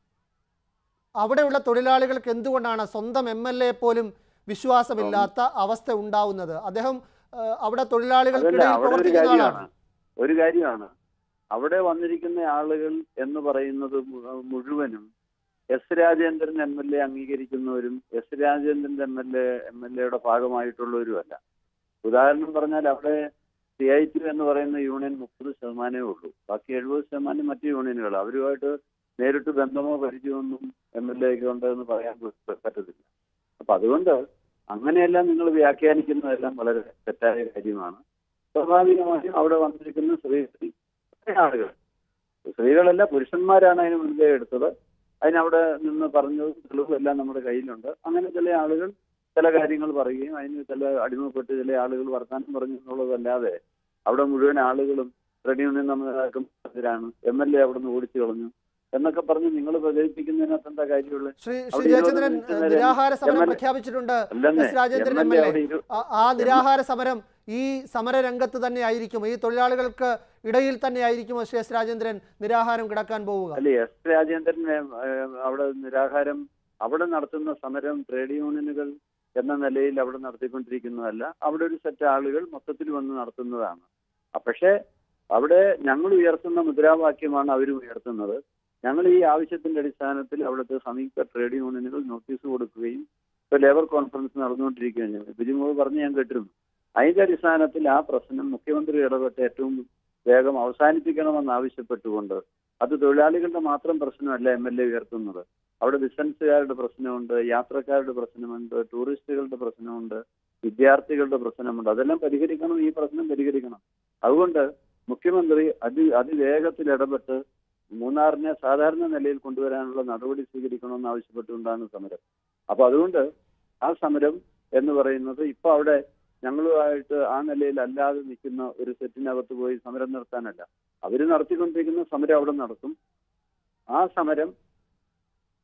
അവിടെയുള്ള തൊഴിലാളികൾക്ക് എന്തുകൊണ്ടാണ് സ്വന്തം എം എൽ എ പോലും വിശ്വാസമില്ലാത്ത അവസ്ഥ ഉണ്ടാവുന്നത് അദ്ദേഹം ആ, അവിടെ അതല്ല തൊഴിലാളികൾക്കിടയിൽ അവിടെ ഒരു പ്രവർത്തിക്കുന്ന കാര്യമാണ് ആളാണ് ഒരു കാര്യമാണ് അവിടെ വന്നിരിക്കുന്ന ആളുകൾ എന്ന് പറയുന്നത് മു- മുഴുവനും S Rajendran M L A അംഗീകരിക്കുന്നവരും S Rajendran M L A M L എയുടെ ഭാഗമായിട്ടുള്ളവരുമല്ല ഉദാഹരണം പറഞ്ഞാൽ അവിടെ സി ഐ ടി എന്ന് പറയുന്ന യൂണിയൻ മുപ്പത് ശതമാനമേ ഉള്ളൂ ബാക്കി എഴുപത് ശതമാനം മറ്റു യൂണിയനുകൾ അവരുമായിട്ട് നേരിട്ട് ബന്ധമോ പരിചയമൊന്നും എം എൽ എക്ക് ഉണ്ടെന്ന് പറയാൻ പറ്റത്തില്ല അപ്പൊ അതുകൊണ്ട് അങ്ങനെയെല്ലാം നിങ്ങൾ വ്യാഖ്യാനിക്കുന്നതെല്ലാം വളരെ തെറ്റായ കാര്യമാണ് സ്വാഭാവികമായും അവിടെ വന്നിരിക്കുന്ന സ്ത്രീ കുറേ ആളുകൾ സ്ത്രീകളല്ല പുരുഷന്മാരാണ് അതിന് മുൻകൈ എടുത്തത് അതിനവിടെ നിന്ന് പറഞ്ഞതും തെളിവും എല്ലാം നമ്മുടെ കയ്യിലുണ്ട് അങ്ങനെ ചില ആളുകൾ ചില കാര്യങ്ങൾ പറയുകയും അതിന് ചില അടിമപ്പെട്ട് ചില ആളുകൾ വർത്താനം പറഞ്ഞു എന്നുള്ളതല്ലാതെ അവിടെ മുഴുവൻ ആളുകളും ട്രേഡ് യൂണിയൻ നേതാക്കന്മാരാണ് എം എൽ എ അവിടെ നിന്ന് ഓടിച്ചു കളഞ്ഞു എന്നൊക്കെ പറഞ്ഞ് നിങ്ങൾ പ്രചരിപ്പിക്കുന്നതിനകത്ത് എന്താ കാര്യമുള്ളത് ശ്രീ ശ്രീ അവിടെ ജയചന്ദ്രൻ ഇരുപത് മിനിറ്റ് നേരം നിരാഹാര സമരം എം എൽ എ പ്രഖ്യാപിച്ചിട്ടുണ്ട് അല്ലെന്നേ S Rajendran M M L L A A അവിടെ ഇരു ആ- ആ നിരാഹാര സമരം ഈ സമരരംഗത്ത് തന്നെ ആയിരിക്കും ഈ തൊഴിലാളികൾക്ക് ഇടയിൽ തന്നെ ആയിരിക്കും ശ്രീ എസ് രാജേന്ദ്രൻ നിരാഹാരം കിടക്കാൻ പോവുക അല്ല എസ് രാജേന്ദ്രൻ ഏഹ്, ഏഹ്, അവിടെ നിരാഹാരം അവിടെ നടത്തുന്ന സമരം ട്രേഡ് യൂണിയനുകൾ എന്ന നിലയിൽ അവിടെ നടത്തിക്കൊണ്ടിരിക്കുന്നതല്ല അവിടെ ഒരു സെറ്റ് ആളുകൾ മൊത്തത്തിൽ വന്ന് നടത്തുന്നതാണ് അ, പക്ഷേ അവിടെ ഞങ്ങൾ ഉയർത്തുന്ന മുദ്രാവാക്യമാണ് അവരും ഉയർത്തുന്നത് ഞങ്ങൾ ഈ ആവശ്യത്തിന്റെ അടിസ്ഥാനത്തിൽ അവിടുത്തെ സംയുക്ത ട്രേഡ് യൂണിയനുകൾ നോട്ടീസ് കൊടുക്കുകയും ഇപ്പൊ ലേബർ കോൺഫറൻസ് നടന്നുകൊണ്ടിരിക്കുകയാണ് ഞങ്ങൾ ബിജുമോൾ പറഞ്ഞ് ഞാൻ കേട്ടിരുന്നു അതിന്റെ അടിസ്ഥാനത്തിൽ ആ പ്രശ്നം മുഖ്യമന്ത്രി ഇടപെട്ട് ഏറ്റവും വേഗം അവസാനിപ്പിക്കണമെന്ന് ആവശ്യപ്പെട്ടുകൊണ്ട് അത് തൊഴിലാളികളുടെ മാത്രം പ്രശ്നമല്ല എം എൽ എ ഉയർത്തുന്നത് അവിടെ ബിസിനസ്സുകാരുടെ പ്രശ്നമുണ്ട് യാത്രക്കാരുടെ പ്രശ്നമുണ്ട് ടൂറിസ്റ്റുകളുടെ പ്രശ്നമുണ്ട് വിദ്യാർത്ഥികളുടെ പ്രശ്നമുണ്ട് അതെല്ലാം പരിഹരിക്കണം ഈ പ്രശ്നം പരിഹരിക്കണം അതുകൊണ്ട് മുഖ്യമന്ത്രി അതി അതിവേഗത്തിൽ ഇടപെട്ട് മൂന്നാറിനെ സാധാരണ നിലയിൽ കൊണ്ടുവരാനുള്ള നടപടി സ്വീകരിക്കണമെന്ന് ആവശ്യപ്പെട്ടുകൊണ്ടാണ് സമരം അപ്പൊ അതുകൊണ്ട് ആ സമരം എന്ന് പറയുന്നത് ഇപ്പൊ അവിടെ ഞങ്ങളുമായിട്ട് ആ നിലയിൽ അല്ലാതെ നിൽക്കുന്ന ഒരു സെറ്റിനകത്ത് പോയി സമരം നടത്താനല്ല അവര് നടത്തിക്കൊണ്ടിരിക്കുന്ന സമരം അവിടെ നടത്തും ആ സമരം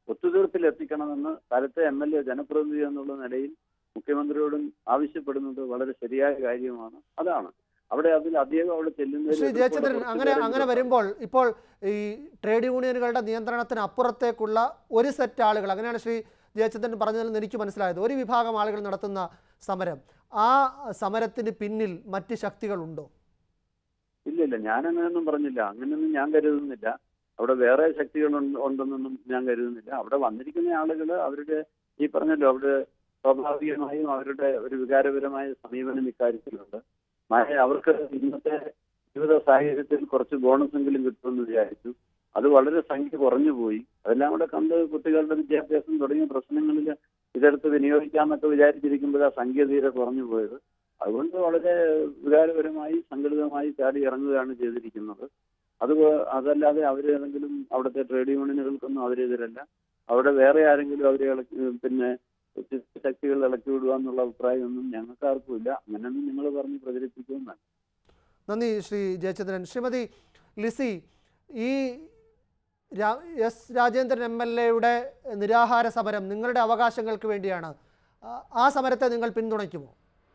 ഒത്തുതീർപ്പിൽ എത്തിക്കണമെന്ന് സ്ഥലത്തെ എം എൽ എ ജനപ്രതിനിധി എന്നുള്ള നിലയിൽ മുഖ്യമന്ത്രിയോടും ആവശ്യപ്പെടുന്നത് വളരെ ശരിയായ കാര്യമാണ് അതാണ് അവിടെ അതിൽ അധികം അവിടെ ചെല്ലുന്നതിൽ ശ്രീ എതിർപ്പുള്ള ജയചന്ദ്രൻ കുറച്ച് അങ്ങനെ പേരെങ്കിലും അങ്ങനെ ഉണ്ട്. വരുമ്പോൾ ഇപ്പോൾ ഈ ട്രേഡ് യൂണിയനുകളുടെ നിയന്ത്രണത്തിന് അപ്പുറത്തേക്കുള്ള ഒരു സെറ്റ് ആളുകൾ അങ്ങനെയാണ് ശ്രീ ജയചന്ദ്രൻ പറഞ്ഞതിൽ നിന്ന് എനിക്ക് മനസ്സിലായത് ഒരു വിഭാഗം ആളുകൾ നടത്തുന്ന സമരം ആ സമരത്തിന് പിന്നിൽ മറ്റ് ശക്തികളുണ്ടോ ഇല്ല ഇല്ല ഞാൻ അങ്ങനെയൊന്നും പറഞ്ഞില്ല അങ്ങനെയൊന്നും ഞാൻ കരുതുന്നില്ല അവിടെ വേറെ ശക്തികൾ ഉണ്ട്- ഉണ്ടെന്നൊന്നും ഞാൻ കരുതുന്നില്ല അവിടെ വന്നിരിക്കുന്ന ആളുകൾ അവരുടെ ഈ പറഞ്ഞല്ലോ അവിടെ സ്വാഭാവികമായും അവരുടെ ഒരു വികാരപരമായ സമീപനം ഇക്കാര്യത്തിലുണ്ട് മഴ അവർക്ക് ഇന്നത്തെ ജീവിത സാഹചര്യത്തിൽ കുറച്ച് ബോണസ് എങ്കിലും കിട്ടുമെന്ന് വിചാരിച്ചു അത് വളരെ സംഖ്യ കുറഞ്ഞു പോയി അതെല്ലാം കൂടെ കണ്ട് കുട്ടികളുടെ വിദ്യാഭ്യാസം തുടങ്ങിയ പ്രശ്നങ്ങളിൽ ഇതെടുത്ത് വിനിയോഗിക്കാമെന്നൊക്കെ വിചാരിച്ചിരിക്കുമ്പോഴാ സംഖ്യ തീരെ കുറഞ്ഞു പോയത് അതുകൊണ്ട് വളരെ വികാരപരമായി സംഘടിതമായി ചാടി ഇറങ്ങുകയാണ് ചെയ്തിരിക്കുന്നത് അത് വേ- അതല്ലാതെ അവർ ഏതെങ്കിലും അവിടുത്തെ ട്രേഡ് യൂണിയനുകൾക്കൊന്നും അവരെതിരല്ല അവിടെ വേറെ ആരെങ്കിലും അവരെ ഇളക്കി പിന്നെ ശക്തികൾ ഇളക്കി വിടുക എന്നുള്ള അഭിപ്രായമൊന്നും ഞങ്ങൾക്ക് ആർക്കും ഇല്ല അങ്ങനെയൊന്നും നിങ്ങൾ പറഞ്ഞ് പ്രചരിപ്പിക്കുകയും വേണ്ട നന്ദി ശ്രീ ജയചന്ദ്രൻ ശ്രീമതി ലിസി ഈ രാ- എസ് രാജേന്ദ്രൻ എം എൽ എയുടെ നിരാഹാര സമരം നിങ്ങളുടെ അവകാശങ്ങൾക്ക് വേണ്ടിയാണ് ആ- ആ സമരത്തെ നിങ്ങൾ പിന്തുണയ്ക്കുമോ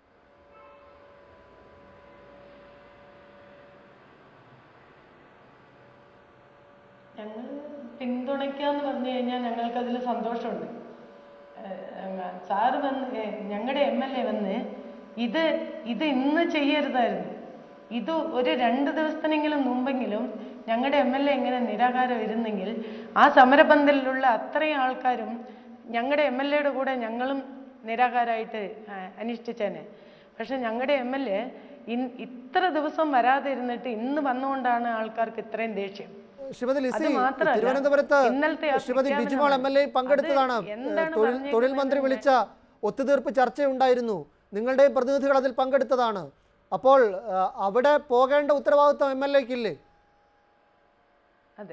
ഞങ്ങൾ പിന്തുണയ്ക്കാന്ന് പറഞ്ഞു കഴിഞ്ഞാൽ ഞങ്ങൾക്കതിൽ സന്തോഷമുണ്ട് ഏഹ് സാറ് വന്ന് ഞങ്ങളുടെ എം എൽ എ വന്ന് ഇത് ഇത് ഇന്ന് ചെയ്യരുതായിരുന്നു ഇത് ഒരു രണ്ട് ദിവസത്തിനെങ്കിലും മുമ്പെങ്കിലും ഞങ്ങളുടെ എം എൽ എ ഇങ്ങനെ നിരാകാരം ഇരുന്നെങ്കിൽ ആ സമരപന്തലിലുള്ള അത്രയും ആൾക്കാരും ഞങ്ങളുടെ എം എൽ എയുടെ കൂടെ ഞങ്ങളും നിരാകാരമായിട്ട് അനുഷ്ഠിച്ചേനെ പക്ഷെ ഞങ്ങളുടെ എം എൽ എ ഇത്ര ദിവസം വരാതെ ഇരുന്നിട്ട് ഇന്ന് വന്നുകൊണ്ടാണ് ആൾക്കാർക്ക് ഇത്രയും ദേഷ്യം ശ്രീമതി ലിസി അത് മാത്രമല്ല, തിരുവനന്തപുരത്ത് ഇന്നലത്തെ ആ ശ്രീമതി പ്രഖ്യാപനം ബിജിമോൾ എം എൽ എ പങ്കെടുത്തതാണ് അത് എന്താണ് തൊഴിൽ തൊഴിൽ മന്ത്രി പറഞ്ഞേക്കുന്നതെന്ന് വിളിച്ച ഒത്തുതീർപ്പ് ചർച്ചയുണ്ടായിരുന്നു നിങ്ങളുടെ പ്രതിനിധികൾ അതിൽ പങ്കെടുത്തതാണ് അപ്പോൾ ആ, അവിടെ പോകേണ്ട ഉത്തരവാദിത്വം എം എൽ എക്കില്ലേ അതെ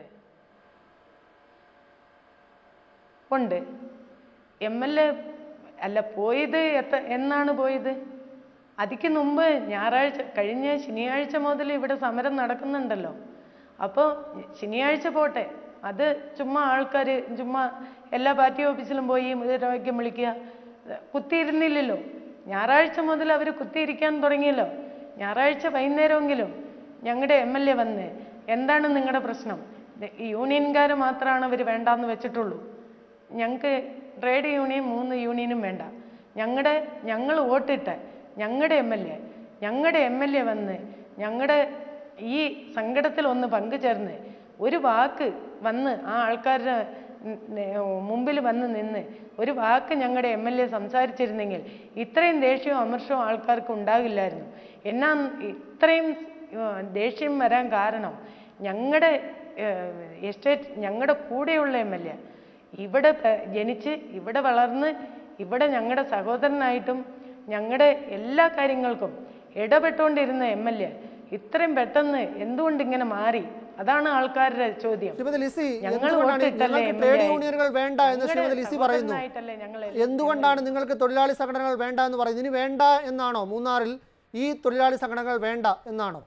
ഉണ്ട് എം എൽ എ അല്ല പോയത് എത്ത എന്നാണ് പോയത് അതിക്ക് മുമ്പ് ഞായറാഴ്ച കഴിഞ്ഞ ശനിയാഴ്ച മുതൽ ഇവിടെ സമരം നടക്കുന്നുണ്ടല്ലോ അപ്പോൾ ശനിയാഴ്ച പോട്ടെ അത് ചുമ്മാ ആൾക്കാർ ചുമ്മാ എല്ലാ പാർട്ടി ഓഫീസിലും പോയി മുദ്രാവാക്യം വിളിക്കുക കുത്തിയിരുന്നില്ലല്ലോ ഞായറാഴ്ച മുതൽ അവർ കുത്തിയിരിക്കാൻ തുടങ്ങിയല്ലോ ഞായറാഴ്ച വൈകുന്നേരമെങ്കിലും ഞങ്ങളുടെ എം എൽ എ വന്ന് എന്താണ് നിങ്ങളുടെ പ്രശ്നം ദേ, ഈ യൂണിയൻകാരെ മാത്രമാണ് അവർ വേണ്ടാന്ന് വെച്ചിട്ടുള്ളൂ ഞങ്ങൾക്ക് ട്രേഡ് യൂണിയൻ മൂന്ന് യൂണിയനും വേണ്ട ഞങ്ങളുടെ ഞങ്ങൾ വോട്ടിട്ട ഞങ്ങളുടെ എം എൽ എ ഞങ്ങളുടെ എം എൽ എ വന്ന് ഞങ്ങളുടെ ഈ സങ്കടത്തിൽ ഒന്ന് പങ്കുചേർന്ന് ഒരു വാക്ക് വന്ന് ആ ആൾക്കാരുടെ ഉം, ഏർ, മുമ്പിൽ വന്ന് നിന്ന് ഒരു വാക്ക് ഞങ്ങളുടെ എം എൽ എ സംസാരിച്ചിരുന്നെങ്കിൽ ഇത്രയും ദേഷ്യവും അമർഷവും ആൾക്കാർക്ക് ഉണ്ടാകില്ലായിരുന്നു എന്നാ ഇത്രയും ഏർ, ദേഷ്യം വരാൻ കാരണം ഞങ്ങളുടെ എസ്റ്റേറ്റ് ഞങ്ങളുടെ കൂടെയുള്ള എം എൽ എ ഇവിടെ പ- ജനിച്ച് ഇവിടെ വളർന്ന് ഇവിടെ ഞങ്ങളുടെ സഹോദരനായിട്ടും ഞങ്ങളുടെ എല്ലാ കാര്യങ്ങൾക്കും ഇടപെട്ടുകൊണ്ടിരുന്ന എം എൽ എ ഇത്രയും പെട്ടെന്ന് എന്തുകൊണ്ട് ഇങ്ങനെ മാറി അതാണ് ആൾക്കാരുടെ ചോദ്യം ശ്രീമതി ലിസി ഞങ്ങൾ എന്തുകൊണ്ടാണ് ഈ- വോട്ടിട്ടല്ലേ ഞങ്ങൾക്ക് MLA ട്രേഡ് ആയി? യൂണിയനുകൾ വേണ്ട എന്ന് ഞങ്ങളുടെ ശ്രീമതി ലിസി പറയുന്നു സഹോദരനായിട്ടല്ലേ ഞങ്ങൾ എന്തുകൊണ്ടാണ് നിങ്ങൾക്ക് തൊഴിലാളി സംഘടനകൾ വേണ്ട എന്ന് പറയുന്നത് ഇനി വേണ്ട എന്നാണോ മൂന്നാറിൽ ഈ തൊഴിലാളി സംഘടനകൾ വേണ്ട എന്നാണോ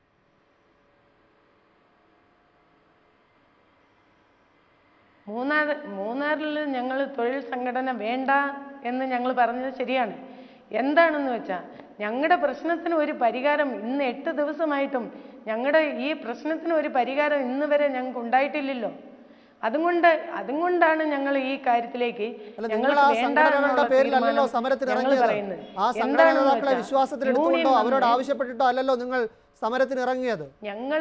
മൂന്നാർ മൂന്നാറിൽ ഞങ്ങൾ തൊഴിൽ സംഘടന വേണ്ട എന്ന് ഞങ്ങൾ പറഞ്ഞത് ശരിയാണ് എന്താണെന്ന് വെച്ചാൽ ഞങ്ങളുടെ പ്രശ്നത്തിന് ഒരു പരിഹാരം ഇന്ന് എട്ട് ദിവസമായിട്ടും ഞങ്ങളുടെ ഈ പ്രശ്നത്തിന് ഒരു പരിഹാരം ഇന്ന് വരെ ഞങ്ങൾക്ക് ഉണ്ടായിട്ടില്ലല്ലോ അതുകൊണ്ട് അതുകൊണ്ടാണ് ഞങ്ങൾ ഈ കാര്യത്തിലേക്ക് അല്ല നിങ്ങൾ ഞങ്ങൾക്ക് ആ വേണ്ട സംഘടനകളുടെ എന്നുള്ള പേരിലല്ലല്ലോ തീരുമാനം സമരത്തിന് ഞങ്ങൾ ഇറങ്ങിയത് പറയുന്നത്. ആ സംഘടനാ എന്താണെന്ന് നേതാക്കളെ വെച്ചാൽ വിശ്വാസത്തിലെടുത്തുകൊണ്ടോ യൂണിയൻ അവരോട് വന്ന് ആവശ്യപ്പെട്ടിട്ടോ അല്ലല്ലോ നിങ്ങൾ സമരത്തിന് ഇറങ്ങിയത് ഞങ്ങൾ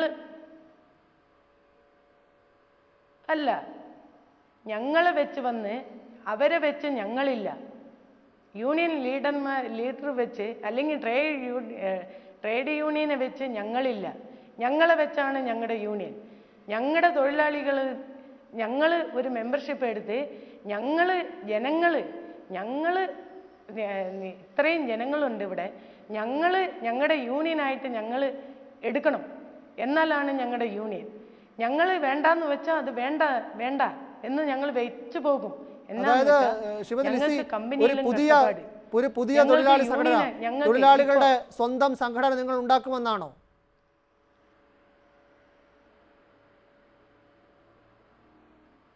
അല്ല ഞങ്ങളെ വെച്ച് വന്ന് അവരെ വെച്ച് ഞങ്ങളില്ല യൂണിയൻ ലീഡർമാർ ലീഡർ വെച്ച് അല്ലെങ്കിൽ ട്രേഡ് യൂ ട്രേഡ് യൂണിയനെ വെച്ച് ഞങ്ങളില്ല ഞങ്ങളെ വെച്ചാണ് ഞങ്ങളുടെ യൂണിയൻ ഞങ്ങളുടെ തൊഴിലാളികൾ ഞങ്ങൾ ഒരു മെമ്പർഷിപ്പ് എടുത്ത് ഞങ്ങൾ ജനങ്ങൾ ഞങ്ങൾ ഇത്രയും ജനങ്ങളുണ്ട് ഇവിടെ ഞങ്ങൾ ഞങ്ങളുടെ യൂണിയനായിട്ട് ഞങ്ങൾ എടുക്കണം എന്നാലാണ് ഞങ്ങളുടെ യൂണിയൻ ഞങ്ങൾ വേണ്ടാന്ന് വെച്ചാൽ അത് വേണ്ട വേണ്ട എന്ന് ഞങ്ങൾ വെച്ചു പോകും എന്നാന്ന് അതായത് വെച്ചാ, ഏഹ്, ശിവദ് ലിസി ഞങ്ങൾക്ക് ഒരു കമ്പനിയിലും പുതിയ കഷ്ടപ്പാട്. ഒരു പുതിയ ഞങ്ങൾക്ക് തൊഴിലാളി സംഘടന യൂണിയന് ഞങ്ങൾക്ക് തൊഴിലാളികളുടെ സ്വന്തം സംഘടന നിങ്ങൾ ഉണ്ടാക്കുമെന്നാണോ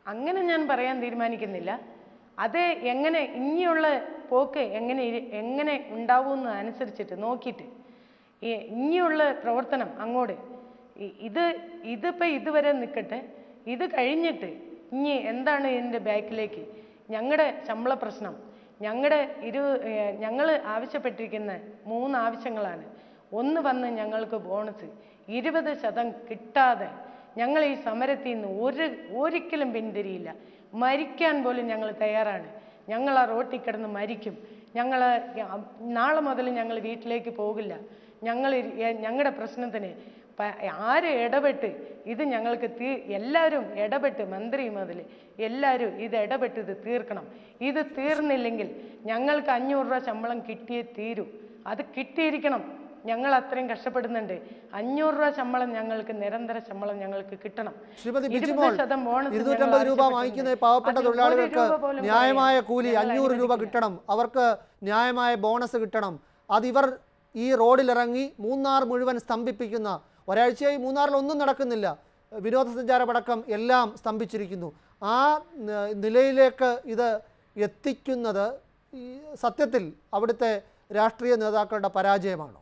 അങ്ങനെ ഞാൻ പറയാൻ തീരുമാനിക്കുന്നില്ല അത് എങ്ങനെ ഇനിയുള്ള പോക്ക് എങ്ങനെ ഇരി- എങ്ങനെ ഉണ്ടാവുമെന്ന് അനുസരിച്ചിട്ട് നോക്കിയിട്ട് ഈ ഇനിയുള്ള പ്രവർത്തനം അങ്ങോട്ട് ഇ- ഇത് ഇതിപ്പോൾ ഇതുവരെ നിൽക്കട്ടെ ഇത് കഴിഞ്ഞിട്ട് ഇനി എന്താണ് ഇതിൻ്റെ ബാക്കിലേക്ക് ഞങ്ങളുടെ ശമ്പള പ്രശ്നം ഞങ്ങളുടെ ഇരു ഞങ്ങൾ ആവശ്യപ്പെട്ടിരിക്കുന്ന മൂന്ന് ആവശ്യങ്ങളാണ് ഒന്ന് വന്ന് ഞങ്ങൾക്ക് ബോണസ് ഇരുപത് ശതം കിട്ടാതെ ഞങ്ങൾ ഈ സമരത്തിൽ നിന്ന് ഒരു ഒരിക്കലും പിന്തിരിയില്ല മരിക്കാൻ പോലും ഞങ്ങൾ തയ്യാറാണ് ഞങ്ങൾ ആ റോട്ടിൽ കിടന്ന് മരിക്കും ഞങ്ങൾ നാളെ മുതൽ ഞങ്ങൾ വീട്ടിലേക്ക് പോകില്ല ഞങ്ങൾ ഞങ്ങളുടെ പ്രശ്നത്തിന് പ- ആര് ഇടപെട്ട് ഇത് ഞങ്ങൾക്ക് തീ എല്ലാവരും ഇടപെട്ട് മന്ത്രി മുതൽ എല്ലാവരും ഇത് ഇടപെട്ട് ഇത് തീർക്കണം ഇത് തീർന്നില്ലെങ്കിൽ ഞങ്ങൾക്ക് അഞ്ഞൂറ് രൂപ ശമ്പളം കിട്ടിയേ തീരൂ അത് കിട്ടിയിരിക്കണം ഞങ്ങൾ അത്രയും കഷ്ടപ്പെടുന്നുണ്ട് അഞ്ഞൂറ് രൂപ ശമ്പളം ഞങ്ങൾക്ക് നിരന്തര ശമ്പളം ഞങ്ങൾക്ക് കിട്ടണം ശ്രീമതി ഇരുപത് ബിജിമോൾ ശതം bonus ഇരുന്നൂറ്റമ്പത് ഞങ്ങൾ രൂപ ആവശ്യപ്പെട്ടിട്ടുണ്ട്. വാങ്ങിക്കുന്ന ഈ പാവപ്പെട്ട അതിൽ ഒരു തൊഴിലാളികൾക്ക് രൂപ പോലും ന്യായമായ കുറയില്ല. കൂലി ഞങ്ങൾ അഞ്ഞൂറ് രൂപ അനുവദിക്കില്ല. കിട്ടണം അവർക്ക് ന്യായമായ ബോണസ് കിട്ടണം അതിവർ ഈ റോഡിലിറങ്ങി മൂന്നാർ മുഴുവൻ സ്തംഭിപ്പിക്കുന്ന ഒരാഴ്ചയായി മൂന്നാറിൽ ഒന്നും നടക്കുന്നില്ല വിനോദസഞ്ചാരമടക്കം എല്ലാം സ്തംഭിച്ചിരിക്കുന്നു ആ ന- നിലയിലേക്ക് ഇത് എത്തിക്കുന്നത് ഈ സത്യത്തിൽ അവിടുത്തെ രാഷ്ട്രീയ നേതാക്കളുടെ പരാജയമാണോ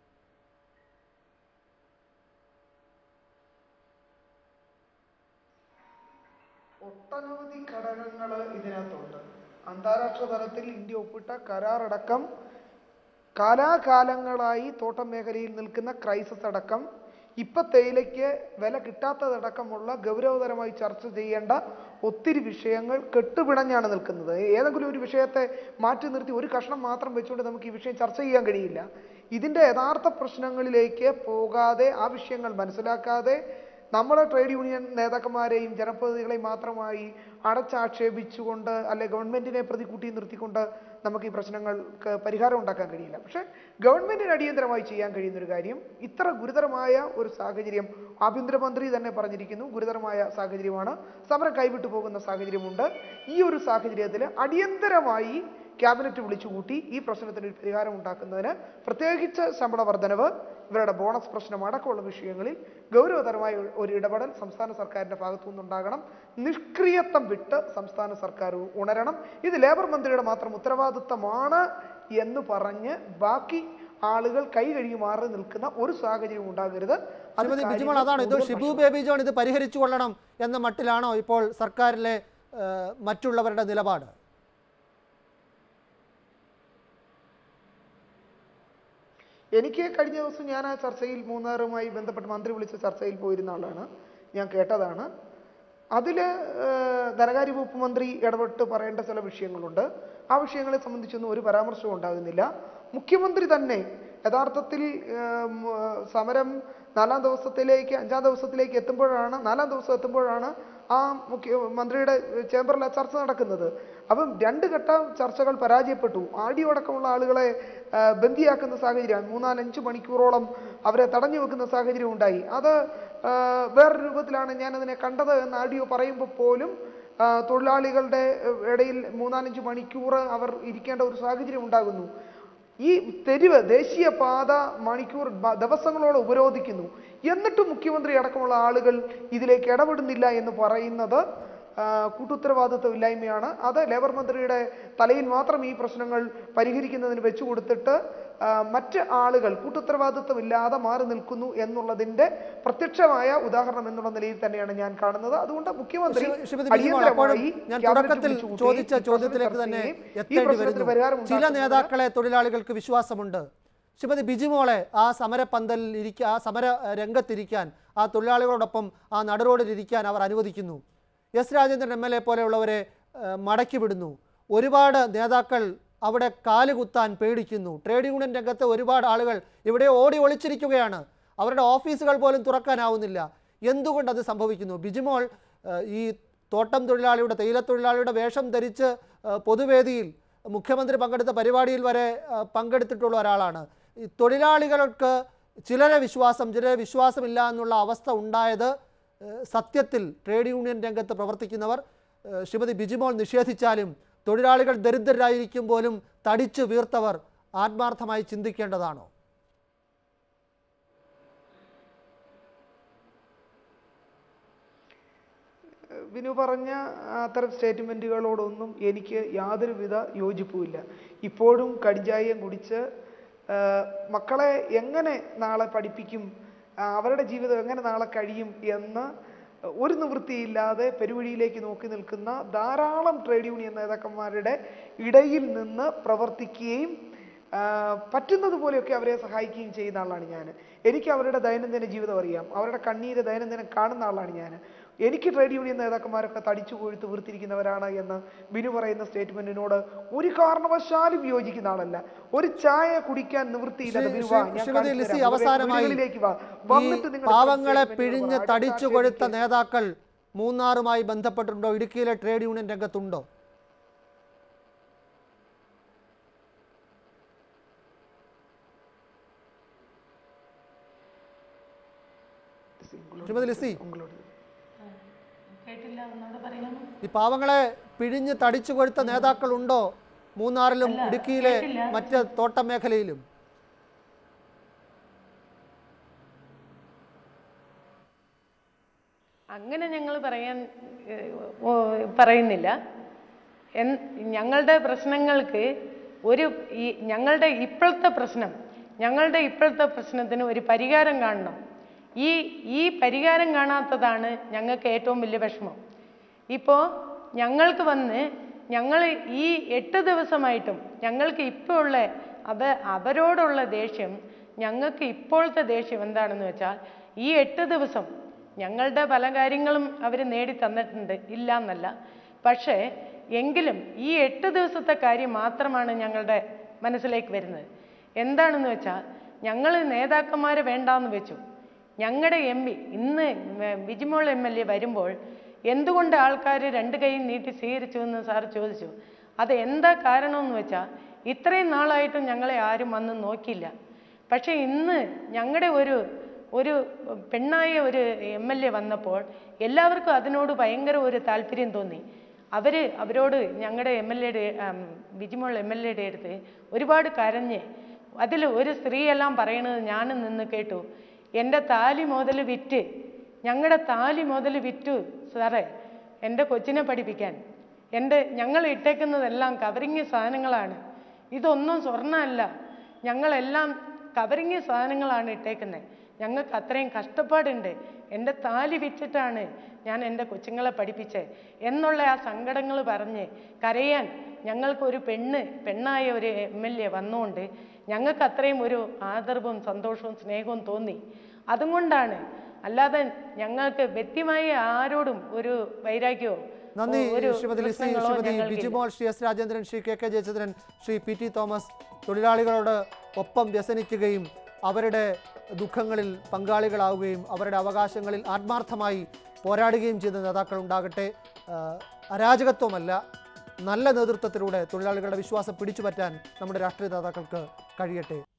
ഒട്ടനവധി ഘടകങ്ങൾ ഇതിനകത്തുണ്ട് അന്താരാഷ്ട്ര തലത്തിൽ ഇന്ത്യ ഒപ്പിട്ട കരാറടക്കം കാലാകാലങ്ങളായി തോട്ടം മേഖലയിൽ നിൽക്കുന്ന ക്രൈസിസ് അടക്കം ഇപ്പൊ തേയിലയ്ക്ക് വില കിട്ടാത്തതടക്കമുള്ള ഗൗരവതരമായി ചർച്ച ചെയ്യേണ്ട ഒത്തിരി വിഷയങ്ങൾ കെട്ടുപിണഞ്ഞാണ് നിൽക്കുന്നത് ഏതെങ്കിലും ഒരു വിഷയത്തെ മാറ്റി നിർത്തി ഒരു കഷ്ണം മാത്രം വെച്ചുകൊണ്ട് നമുക്ക് ഈ വിഷയം ചർച്ച ചെയ്യാൻ കഴിയില്ല ഇതിന്റെ യഥാർത്ഥ പ്രശ്നങ്ങളിലേക്ക് പോകാതെ ആ വിഷയങ്ങൾ മനസ്സിലാക്കാതെ നമ്മളെ ട്രേഡ് യൂണിയൻ നേതാക്കന്മാരെയും ജനപ്രതിനിധികളെയും മാത്രമായി അടച്ചാക്ഷേപിച്ചുകൊണ്ട് അല്ലെ ഗവൺമെന്റിനെ പ്രതികൂട്ടി നിർത്തിക്കൊണ്ട് നമുക്ക് ഈ പ്രശ്നങ്ങൾക്ക് പരിഹാരം ഉണ്ടാക്കാൻ കഴിയില്ല പക്ഷേ ഗവൺമെന്റിന് അടിയന്തരമായി ചെയ്യാൻ കഴിയുന്ന ഒരു കാര്യം ഇത്ര ഗുരുതരമായ ഒരു സാഹചര്യം ആഭ്യന്തരമന്ത്രി തന്നെ പറഞ്ഞിരിക്കുന്നു ഗുരുതരമായ സാഹചര്യമാണ് സമരം കൈവിട്ടു പോകുന്ന സാഹചര്യമുണ്ട് ഈ ഒരു സാഹചര്യത്തിൽ അടിയന്തരമായി ക്യാബിനറ്റ് വിളിച്ചുകൂട്ടി ഈ പ്രശ്നത്തിന് ഒരു പരിഹാരം ഉണ്ടാക്കുന്നതിന് പ്രത്യേകിച്ച് ശമ്പള വർധനവ് ഇവരുടെ ബോണസ് പ്രശ്നം അടക്കമുള്ള വിഷയങ്ങളിൽ ഗൗരവതരമായ ഒരു- ഒരു ഇടപെടൽ സംസ്ഥാന സർക്കാരിന്റെ ഭാഗത്തു നിന്നുണ്ടാകണം നിഷ്ക്രിയത്വം വിട്ട് സംസ്ഥാന സർക്കാർ ഉണരണം ഇത് ലേബർ മന്ത്രിയുടെ മാത്രം ഉത്തരവാദിത്തമാണ് എന്ന് പറഞ്ഞ് ബാക്കി ആളുകൾ കൈ കഴുകി മാറി നിൽക്കുന്ന ഒരു സാഹചര്യം ഉണ്ടാകരുത് അത് ശ്രീമതി ബിജിമോൾ കാര്യങ്ങൾ അതാണ് ഇത് കൂടുതൽ ഷിബു പ്രശ്നം- ബേബി ജോൺ ഇത് പരിഹരിച്ചു കൊള്ളണം എന്ന മട്ടിലാണോ ഇപ്പോൾ സർക്കാരിലെ ഏഹ്, മറ്റുള്ളവരുടെ നിലപാട് എനിക്ക് കഴിഞ്ഞ ദിവസം ഞാൻ ആ ചർച്ചയിൽ മൂന്നാറുമായി ബന്ധപ്പെട്ട് മന്ത്രി വിളിച്ച ചർച്ചയിൽ പോയിരുന്ന ആളാണ് ഞാൻ കേട്ടതാണ് അതിൽ ധനകാര്യ വകുപ്പ് മന്ത്രി ഇടപെട്ട് പറയേണ്ട ചില വിഷയങ്ങളുണ്ട് ആ വിഷയങ്ങളെ സംബന്ധിച്ചൊന്നും ഒരു പരാമർശവും ഉണ്ടാകുന്നില്ല മുഖ്യമന്ത്രി തന്നെ യഥാർത്ഥത്തിൽ ഏഹ്, മ്, സമരം നാലാം ദിവസത്തിലേക്ക് അഞ്ചാം ദിവസത്തിലേക്ക് എത്തുമ്പോഴാണ് നാലാം ദിവസം എത്തുമ്പോഴാണ് ആ മുഖ്യ മന്ത്രിയുടെ ചേംബറിൽ ആ ചർച്ച നടക്കുന്നത് അപ്പം രണ്ട് ഘട്ട ചർച്ചകൾ പരാജയപ്പെട്ടു ആഡിയോ അടക്കമുള്ള ആളുകളെ ആ, ബന്ദിയാക്കുന്ന സാഹചര്യം മൂന്നാലഞ്ച് മണിക്കൂറോളം അവരെ തടഞ്ഞു വെക്കുന്ന സാഹചര്യം ഉണ്ടായി അത് ആ, വേറൊരു രൂപത്തിലാണ് ഞാൻ അതിനെ കണ്ടത് എന്ന് ആഡിയോ പറയുമ്പോൾ പോലും ആ, തൊഴിലാളികളുടെ ഏഹ്, ഇടയിൽ മൂന്നാലഞ്ച് മണിക്കൂർ അവർ ഇരിക്കേണ്ട ഒരു സാഹചര്യം ഉണ്ടാകുന്നു ഈ തെരുവ് ദേശീയപാത മണിക്കൂർ ബ- ദിവസങ്ങളോളം ഉപരോധിക്കുന്നു എന്നിട്ടും മുഖ്യമന്ത്രി അടക്കമുള്ള ആളുകൾ ഇതിലേക്ക് ഇടപെടുന്നില്ല എന്ന് പറയുന്നത് ആ, കൂട്ടുത്തരവാദിത്വമില്ലായ്മയാണ് അത് ലേബർ മന്ത്രിയുടെ തലയിൽ മാത്രം ഈ പ്രശ്നങ്ങൾ പരിഹരിക്കുന്നതിന് വെച്ചു കൊടുത്തിട്ട് ആ, മറ്റ് ആളുകൾ കൂട്ടുത്തരവാദിത്വമില്ലാതെ മാറി നിൽക്കുന്നു എന്നുള്ളതിന്റെ പ്രത്യക്ഷമായ ഉദാഹരണം എന്നുള്ള നിലയിൽ തന്നെയാണ് ഞാൻ കാണുന്നത് അതുകൊണ്ട് മുഖ്യമന്ത്രി ശ്രീ- ശ്രീമതി ബിജിമോൾ അപ്പോഴും അടിയന്തരമായി ഞാൻ ക്യാബിനറ്റ് തുടക്കത്തിൽ വിളിച്ചുകൂട്ടി ചോദിച്ച ഈ പ്രശ്നം ചോദ്യത്തിലേക്ക് ചർച്ച തന്നെ ചെയ്യുകയും ഈ എത്തേണ്ടി പ്രശ്നത്തിന് പരിഹാരം വരുന്നു ചില ഉണ്ടാക്കുന്നതിന് നേതാക്കളെ തൊഴിലാളികൾക്ക് വിശ്വാസമുണ്ട് ശ്രീമതി ബിജിമോളെ ആ സമരപ്പന്തലിൽ ഇരിക്കാൻ ആ സമര ഏഹ്, രംഗത്തിരിക്കാൻ ആ തൊഴിലാളികളോടൊപ്പം ആ നടുറോഡിൽ ഇരിക്കാൻ അവർ അനുവദിക്കുന്നു S Rajendran M L A പോലെയുള്ളവരെ ഏഹ്, മടക്കി വിടുന്നു ഒരുപാട് നേതാക്കൾ അവിടെ കാലുകുത്താൻ പേടിക്കുന്നു ട്രേഡ് യൂണിയൻ രംഗത്തെ ഒരുപാട് ആളുകൾ ഇവിടെ ഓടി ഒളിച്ചിരിക്കുകയാണ് അവരുടെ ഓഫീസുകൾ പോലും തുറക്കാനാവുന്നില്ല എന്തുകൊണ്ട് അത് സംഭവിക്കുന്നു ബിജിമോൾ ഏഹ്, ഈ തോട്ടം തൊഴിലാളിയുടെ തേയിലത്തൊഴിലാളിയുടെ വേഷം ധരിച്ച് ഏഹ്, പൊതുവേദിയിൽ മുഖ്യമന്ത്രി പങ്കെടുത്ത പരിപാടിയിൽ വരെ ഏഹ്, പങ്കെടുത്തിട്ടുള്ള ഒരാളാണ് ഈ തൊഴിലാളികൾക്ക് ചിലരെ വിശ്വാസം ചിലരെ വിശ്വാസമില്ല എന്നുള്ള അവസ്ഥ ഉണ്ടായത് ഏഹ്, സത്യത്തിൽ ട്രേഡ് യൂണിയൻ രംഗത്ത് പ്രവർത്തിക്കുന്നവർ ഏഹ്, ശ്രീമതി ബിജിമോൾ നിഷേധിച്ചാലും തൊഴിലാളികൾ ദരിദ്രരായിരിക്കും പോലും തടിച്ചു വീർത്തവർ ആത്മാർത്ഥമായി ചിന്തിക്കേണ്ടതാണോ വിനു പറഞ്ഞ അത്തരം സ്റ്റേറ്റ്മെൻറ്റുകളോടൊന്നും എനിക്ക് യാതൊരുവിധ യോജിപ്പുമില്ല ഇപ്പോഴും കടിഞ്ചായം കുടിച്ച് ആ, മക്കളെ എങ്ങനെ നാളെ പഠിപ്പിക്കും ആ, അവരുടെ ജീവിതം എങ്ങനെ നാളെ കഴിയും എന്ന് ഒരു നിവൃത്തിയില്ലാതെ പെരുവഴിയിലേക്ക് നോക്കി നിൽക്കുന്ന ധാരാളം ട്രേഡ് യൂണിയൻ നേതാക്കന്മാരുടെ ഇടയിൽ നിന്ന് പ്രവർത്തിക്കുകയും ആ, പറ്റുന്നത് പോലെയൊക്കെ അവരെ സഹായിക്കുകയും ചെയ്യുന്ന ആളാണ് ഞാൻ എനിക്ക് അവരുടെ ദൈനംദിന ജീവിതം അറിയാം അവരുടെ കണ്ണീര് ദൈനംദിനം കാണുന്ന ആളാണ് ഞാൻ എനിക്ക് ട്രേഡ് യൂണിയൻ നേതാക്കന്മാരൊക്കെ തടിച്ചു കൊഴുത്ത് വീർത്തിരിക്കുന്നവരാണ് എന്ന് ബിനു പറയുന്ന സ്റ്റേറ്റ്മെന്റിനോട് ഒരു കാരണവശാലും യോജിക്കുന്ന ആളല്ല ഒരു ചായ കുടിക്കാൻ നിവൃത്തിയില്ലാതെ ശ്രീ- ബിനു വാ, ശ്രീ- ഞാൻ ശ്രീമതി കാണിച്ചു ലിസി തരാം. അവസാനമായി വീടുകളിലേക്ക് വാ. ഈ വന്നിട്ട് നിങ്ങൾ പാവങ്ങളെ statement പിഴിഞ്ഞ് പറ. തടിച്ചു അടുത്ത കൊഴുത്ത ആഴ്ചയിലേക്ക് നേതാക്കൾ മൂന്നാറുമായി ബന്ധപ്പെട്ടിട്ടുണ്ടോ ഇടുക്കിയിലെ ട്രേഡ് യൂണിയൻ രംഗത്തുണ്ടോ ശ്രീമതി ലിസി കേട്ടില്ല ഒന്നുകൂടെ പറയാമോ ഈ പാവങ്ങളെ പിഴിഞ്ഞ് തടിച്ചു കൊഴുത്ത നേതാക്കളുണ്ടോ മൂന്നാറിലും അല്ല, ഇടുക്കിയിലെ കേട്ടില്ല. മറ്റ് തോട്ടം മേഖലയിലും അങ്ങനെ ഞങ്ങൾ പറയാൻ ഏഹ്, ഓ, പറയുന്നില്ല എൻ ഞങ്ങളുടെ പ്രശ്നങ്ങൾക്ക് ഒരു ഈ ഞങ്ങളുടെ ഇപ്പോഴത്തെ പ്രശ്നം ഞങ്ങളുടെ ഇപ്പോഴത്തെ പ്രശ്നത്തിന് ഒരു പരിഹാരം കാണണം ഈ ഈ പരിഹാരം കാണാത്തതാണ് ഞങ്ങൾക്ക് ഏറ്റവും വലിയ വിഷമം ഇപ്പോൾ ഞങ്ങൾക്ക് വന്ന് ഞങ്ങൾ ഈ എട്ട് ദിവസമായിട്ടും ഞങ്ങൾക്ക് ഇപ്പോൾ ഉള്ള അത് അവരോടുള്ള ദേഷ്യം ഞങ്ങൾക്ക് ഇപ്പോഴത്തെ ദേഷ്യം എന്താണെന്ന് വെച്ചാൽ ഈ എട്ട് ദിവസം ഞങ്ങളുടെ പല കാര്യങ്ങളും അവർ നേടി തന്നിട്ടുണ്ട് ഇല്ല എന്നല്ല പക്ഷേ എങ്കിലും ഈ എട്ട് ദിവസത്തെ കാര്യം മാത്രമാണ് ഞങ്ങളുടെ മനസ്സിലേക്ക് വരുന്നത് എന്താണെന്ന് വെച്ചാൽ ഞങ്ങൾ നേതാക്കന്മാരെ വേണ്ടാന്ന് വെച്ചു ഞങ്ങളുടെ എം പി ഇന്ന് വ- ബിജിമോൾ എം എൽ എ വരുമ്പോൾ എന്തുകൊണ്ട് ആൾക്കാർ രണ്ട് കൈ നീട്ടി സ്വീകരിച്ചു എന്ന് സാർ ചോദിച്ചു അത് എന്താ കാരണമെന്ന് വെച്ചാൽ ഇത്രയും നാളായിട്ടും ഞങ്ങളെ ആരും വന്ന് നോക്കിയില്ല പക്ഷേ ഇന്ന് ഞങ്ങളുടെ ഒരു ഒരു പെണ്ണായ ഒരു എം എൽ എ വന്നപ്പോൾ എല്ലാവർക്കും അതിനോട് ഭയങ്കര ഒരു താല്പര്യം തോന്നി അവർ അവരോട് ഞങ്ങളുടെ എം എൽ എയുടെ ബിജിമോൾ എം എൽ എയുടെ അടുത്ത് ഒരുപാട് കരഞ്ഞ് അതിൽ ഒരു സ്ത്രീയെല്ലാം പറയണത് ഞാനും നിന്ന് കേട്ടു എൻ്റെ താലി മുതൽ വിറ്റ് ഞങ്ങളുടെ താലി മുതൽ വിറ്റു സാറേ എൻ്റെ കൊച്ചിനെ പഠിപ്പിക്കാൻ എൻ്റെ ഞങ്ങൾ ഇട്ടേക്കുന്നതെല്ലാം കവറിങ് സാധനങ്ങളാണ് ഇതൊന്നും സ്വർണ്ണമല്ല ഞങ്ങളെല്ലാം കവറിങ് സാധനങ്ങളാണ് ഇട്ടേക്കുന്നത് ഞങ്ങൾക്ക് അത്രയും കഷ്ടപ്പാടുണ്ട് എൻ്റെ താലി വിറ്റിട്ടാണ് ഞാൻ എൻ്റെ കൊച്ചുങ്ങളെ പഠിപ്പിച്ചത് എന്നുള്ള ആ സങ്കടങ്ങൾ പറഞ്ഞ് കരയാൻ ഞങ്ങൾക്കൊരു പെണ്ണ് പെണ്ണായ ഒരു എം എൽ എ വന്നുകൊണ്ട് ഞങ്ങൾക്ക് അത്രയും ഒരു ആദരവും സന്തോഷവും സ്നേഹവും തോന്നി അതുകൊണ്ടാണ് അല്ലാതെ ഞങ്ങൾക്ക് വ്യക്തിമായ ആരോടും ഒരു വൈരാഗ്യമോ നന്ദി ഒരു ശ്രീമതി ലിസി പ്രശ്നങ്ങളോ ശ്രീമതി ഞങ്ങൾക്കില്ല. Bijimol Shri S Rajendran Shri K K Jayachandran Shri P T Thomas തൊഴിലാളികളോട് ഒപ്പം വ്യസനിക്കുകയും അവരുടെ ദുഃഖങ്ങളിൽ പങ്കാളികളാവുകയും അവരുടെ അവകാശങ്ങളിൽ ആത്മാർത്ഥമായി പോരാടുകയും ചെയ്ത നേതാക്കൾ ഉണ്ടാകട്ടെ ആ, അരാജകത്വമല്ല നല്ല നേതൃത്വത്തിലൂടെ തൊഴിലാളികളുടെ വിശ്വാസം പിടിച്ചുപറ്റാൻ നമ്മുടെ രാഷ്ട്രീയ നേതാക്കൾക്ക് കഴിയട്ടെ